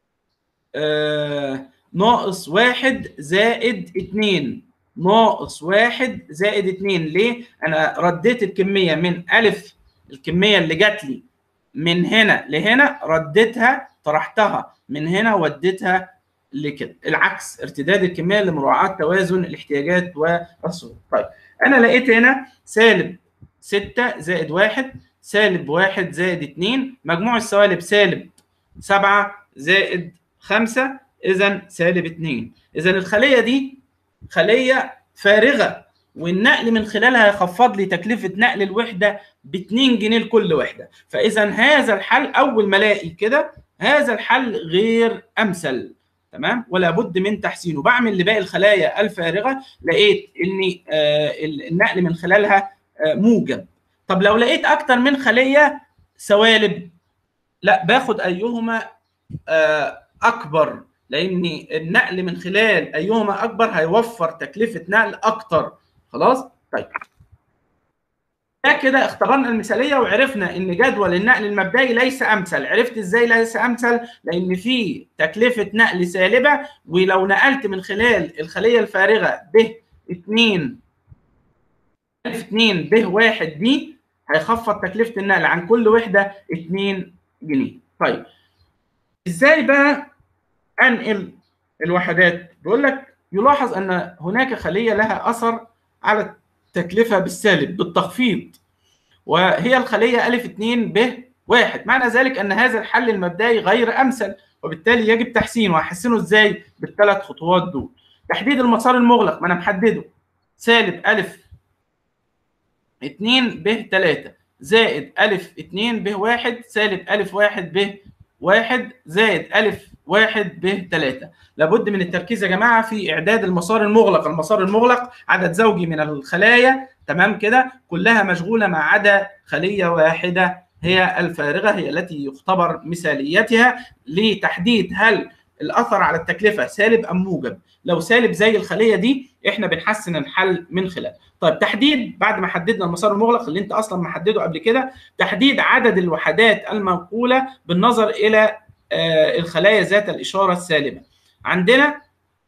آه ناقص 1 زائد 2 ناقص 1 زائد 2 ليه؟ انا رديت الكميه من الف الكميه اللي جات لي من هنا لهنا رديتها طرحتها من هنا وديتها لكده العكس ارتداد الكميه لمراعاه توازن الاحتياجات والصور طيب انا لقيت هنا سالب 6 زائد 1 سالب 1 زائد 2 مجموع السوالب سالب 7 زائد 5 اذا سالب 2 اذا الخليه دي خليه فارغه والنقل من خلالها يخفض لي تكلفه نقل الوحده ب 2 جنيه لكل وحده فاذا هذا الحل اول ما الاقي كده هذا الحل غير امثل تمام ولا بد من تحسينه بعمل لباقي الخلايا الفارغه لقيت ان آه النقل من خلالها آه موجب طب لو لقيت اكتر من خليه سوالب لا باخد ايهما آه اكبر لان النقل من خلال ايهما اكبر هيوفر تكلفه نقل اكتر خلاص طيب ده كده اختبرنا المثاليه وعرفنا ان جدول النقل المبدئي ليس امثل عرفت ازاي ليس امثل لان في تكلفه نقل سالبه ولو نقلت من خلال الخليه الفارغه ب 2 الف 2 ب 1 دي هيخفض تكلفه النقل عن كل وحده 2 جنيه طيب ازاي بقى انقل الوحدات بيقول لك يلاحظ ان هناك خليه لها اثر على التكلفه بالسالب بالتخفيض وهي الخليه الف 2 ب 1 معنى ذلك ان هذا الحل المبدئي غير امثل وبالتالي يجب تحسينه واحسنه ازاي بالثلاث خطوات دول تحديد المسار المغلق ما انا محدده سالب الف 2 ب 3 زائد الف 2 ب 1 سالب الف 1 ب 1 زائد الف 1 ب 3 لابد من التركيز يا جماعه في اعداد المسار المغلق المسار المغلق عدد زوجي من الخلايا تمام كده كلها مشغوله ما عدا خليه واحده هي الفارغه هي التي يختبر مثاليتها لتحديد هل الاثر على التكلفه سالب ام موجب لو سالب زي الخليه دي احنا بنحسن الحل من خلال طيب تحديد بعد ما حددنا المسار المغلق اللي انت اصلا محدده قبل كده تحديد عدد الوحدات المنقوله بالنظر الى الخلايا ذات الاشاره السالبه عندنا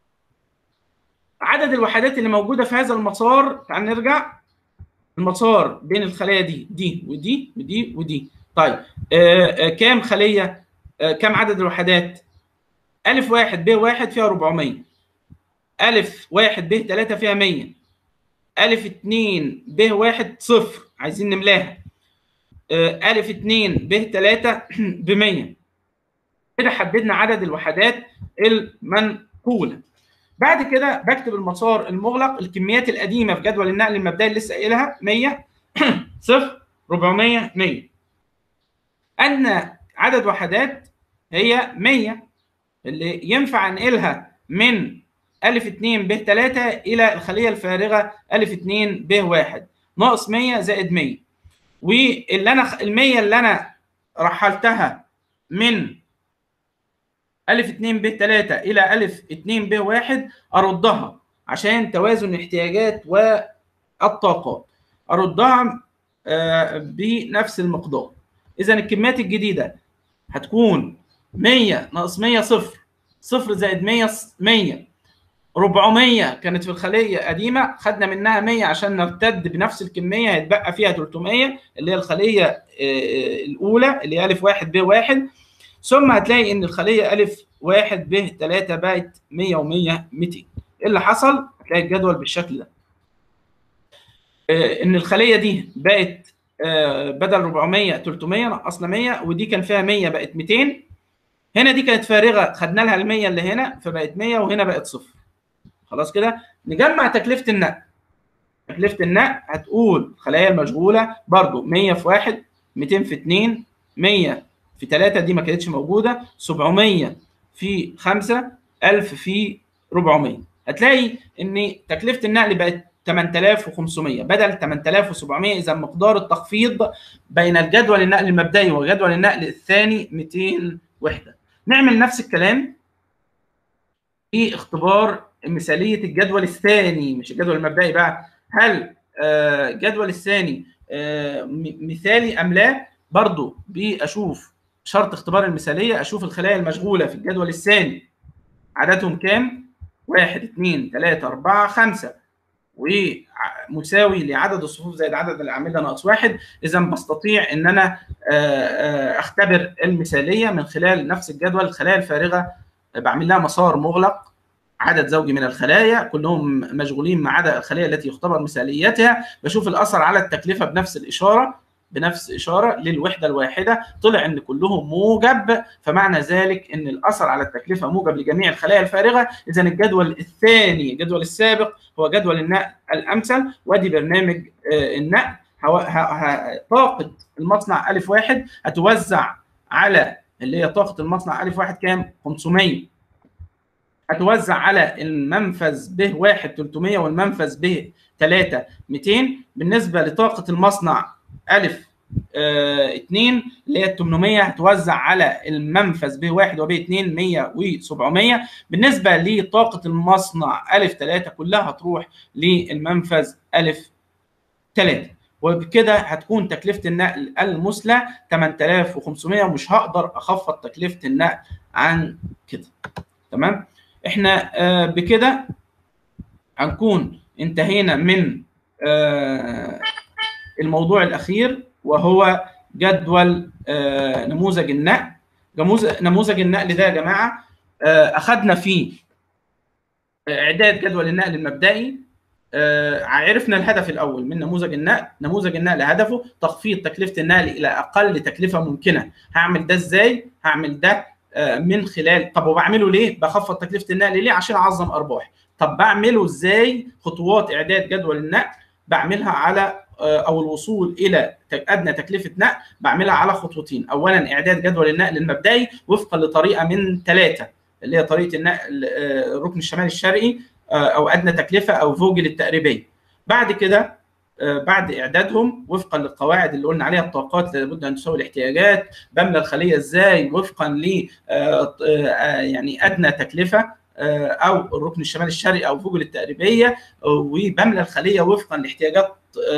عدد الوحدات اللي موجوده في هذا المسار تعال نرجع المسار بين الخلايا دي دي ودي ودي ودي طيب آآ آآ كام خليه كام عدد الوحدات الف واحد ب واحد فيها 400 الف واحد ب 3 فيها 100 الف 2 ب واحد صفر عايزين نملاها الف 2 ب 3 ب 100 كده حددنا عدد الوحدات المنقوله بعد كده بكتب المسار المغلق الكميات القديمه في جدول النقل المبدئي اللي لسه قايلها 100 صفر 400 100 ان عدد وحدات هي 100 اللي ينفع انقلها من ألف 2 ب 3 إلى الخلية الفارغة ألف 2 ب 1 ناقص 100 زائد 100 واللي أنا ال 100 اللي أنا رحلتها من ألف 2 ب 3 إلى ألف 2 ب 1 أردها عشان توازن الاحتياجات والطاقات أردها آه، بنفس المقدار إذا الكميات الجديدة هتكون 100 ناقص 100 صفر صفر زائد 100 100 400 كانت في الخليه قديمه خدنا منها 100 عشان نرتد بنفس الكميه هيتبقى فيها 300 اللي هي الخليه آه، الاولى اللي هي الف 1 ب 1 ثم هتلاقي ان الخليه الف 1 ب 3 بقت 100 و100 200 ايه اللي حصل؟ هتلاقي الجدول بالشكل ده آه، ان الخليه دي بقت آه، بدل 400 300 نقصنا 100 ودي كان فيها 100 بقت 200 هنا دي كانت فارغه خدنا لها ال 100 اللي هنا فبقت 100 وهنا بقت صفر خلاص كده نجمع تكلفه النقل تكلفه النقل هتقول الخلايا المشغوله برضو 100 في 1 200 في 2 100 في 3 دي ما كانتش موجوده 700 في 5 1000 في 400 هتلاقي ان تكلفه النقل بقت 8500 بدل 8700 اذا مقدار التخفيض بين الجدول النقل المبدئي وجدول النقل الثاني 200 وحده نعمل نفس الكلام في اختبار مثاليه الجدول الثاني مش الجدول المبدئي بقى هل الجدول الثاني مثالي ام لا برضو باشوف شرط اختبار المثاليه اشوف الخلايا المشغوله في الجدول الثاني عددهم كام؟ واحد اثنين ثلاثة أربعة خمسة ومساوي لعدد الصفوف زائد عدد الاعمده ناقص واحد اذا بستطيع ان انا اختبر المثاليه من خلال نفس الجدول الخلايا الفارغه بعمل لها مسار مغلق عدد زوجي من الخلايا كلهم مشغولين ما عدا الخليه التي يختبر مثاليتها بشوف الاثر على التكلفه بنفس الاشاره بنفس اشاره للوحده الواحده طلع ان كلهم موجب فمعنى ذلك ان الاثر على التكلفه موجب لجميع الخلايا الفارغه اذا الجدول الثاني الجدول السابق هو جدول النقل الامثل وادي برنامج النقل طاقه المصنع الف واحد هتوزع على اللي هي طاقه المصنع الف واحد كام 500 هتوزع على المنفذ ب 1 300 والمنفذ ب 3 200 بالنسبه لطاقه المصنع ألف اه 2 اللي هي 800 هتوزع على المنفذ ب 1 وب 2 100 و700 بالنسبه لطاقه المصنع ألف 3 كلها هتروح للمنفذ ألف 3 وبكده هتكون تكلفه النقل المثلى 8500 ومش هقدر اخفض تكلفه النقل عن كده تمام احنا آه بكده هنكون انتهينا من آه الموضوع الاخير وهو جدول آه نموذج النقل نموذج النقل ده يا جماعه اخذنا فيه اعداد جدول النقل المبدئي عرفنا الهدف الاول من نموذج النقل نموذج النقل هدفه تخفيض تكلفه النقل الى اقل تكلفه ممكنه هعمل ده ازاي هعمل ده من خلال طب وبعمله ليه بخفض تكلفه النقل ليه عشان اعظم ارباحي طب بعمله ازاي خطوات اعداد جدول النقل بعملها على او الوصول الى ادنى تكلفه نقل بعملها على خطوتين اولا اعداد جدول النقل المبدئي وفقا لطريقه من ثلاثه اللي هي طريقه النقل الركن الشمالي الشرقي او ادنى تكلفه او فوجل التقريبيه بعد كده بعد اعدادهم وفقا للقواعد اللي قلنا عليها الطاقات اللي لابد ان تساوي الاحتياجات بملى الخليه ازاي وفقا ل يعني ادنى تكلفه او الركن الشمالي الشرقي او فوجل التقريبيه وبملى الخليه وفقا لاحتياجات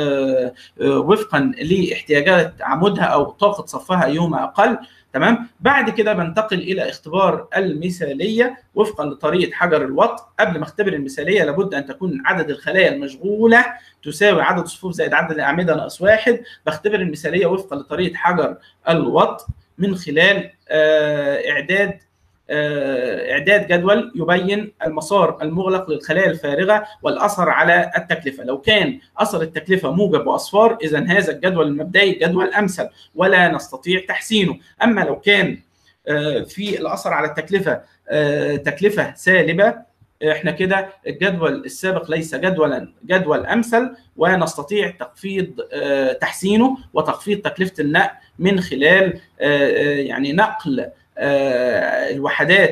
وفقا لاحتياجات عمودها او طاقه صفها ايهما اقل تمام بعد كده بنتقل الى اختبار المثاليه وفقا لطريقه حجر الوط قبل ما اختبر المثاليه لابد ان تكون عدد الخلايا المشغوله تساوي عدد الصفوف زائد عدد الاعمده ناقص واحد بختبر المثاليه وفقا لطريقه حجر الوط من خلال اعداد اعداد جدول يبين المسار المغلق للخلايا الفارغه والاثر على التكلفه لو كان اثر التكلفه موجب واصفار اذا هذا الجدول المبدئي جدول امثل ولا نستطيع تحسينه اما لو كان في الاثر على التكلفه تكلفه سالبه احنا كده الجدول السابق ليس جدولا جدول امثل ونستطيع تخفيض تحسينه وتخفيض تكلفه النقل من خلال يعني نقل الوحدات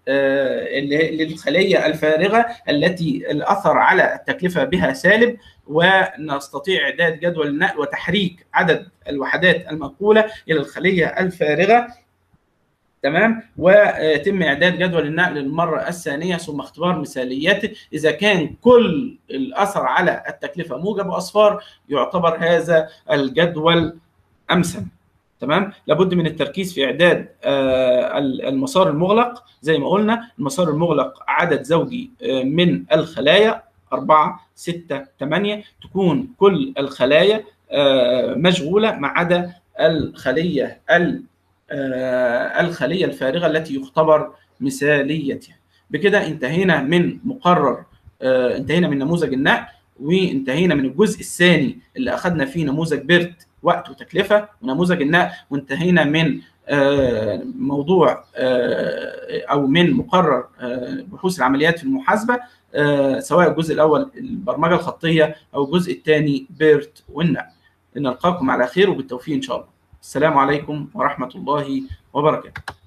للخليه الفارغه التي الاثر على التكلفه بها سالب ونستطيع اعداد جدول النقل وتحريك عدد الوحدات المنقوله الى الخليه الفارغه تمام ويتم اعداد جدول النقل للمره الثانيه ثم اختبار مثاليته اذا كان كل الاثر على التكلفه موجب اصفار يعتبر هذا الجدول امثل تمام لابد من التركيز في اعداد المسار المغلق زي ما قلنا المسار المغلق عدد زوجي من الخلايا 4 6 8 تكون كل الخلايا مشغوله ما عدا الخليه الخليه الفارغه التي يختبر مثاليتها بكده انتهينا من مقرر انتهينا من نموذج النقل وانتهينا من الجزء الثاني اللي اخذنا فيه نموذج بيرت وقت وتكلفه ونموذج النقل وانتهينا من موضوع او من مقرر بحوث العمليات في المحاسبه سواء الجزء الاول البرمجه الخطيه او الجزء الثاني بيرت والنقل نلقاكم على خير وبالتوفيق ان شاء الله السلام عليكم ورحمه الله وبركاته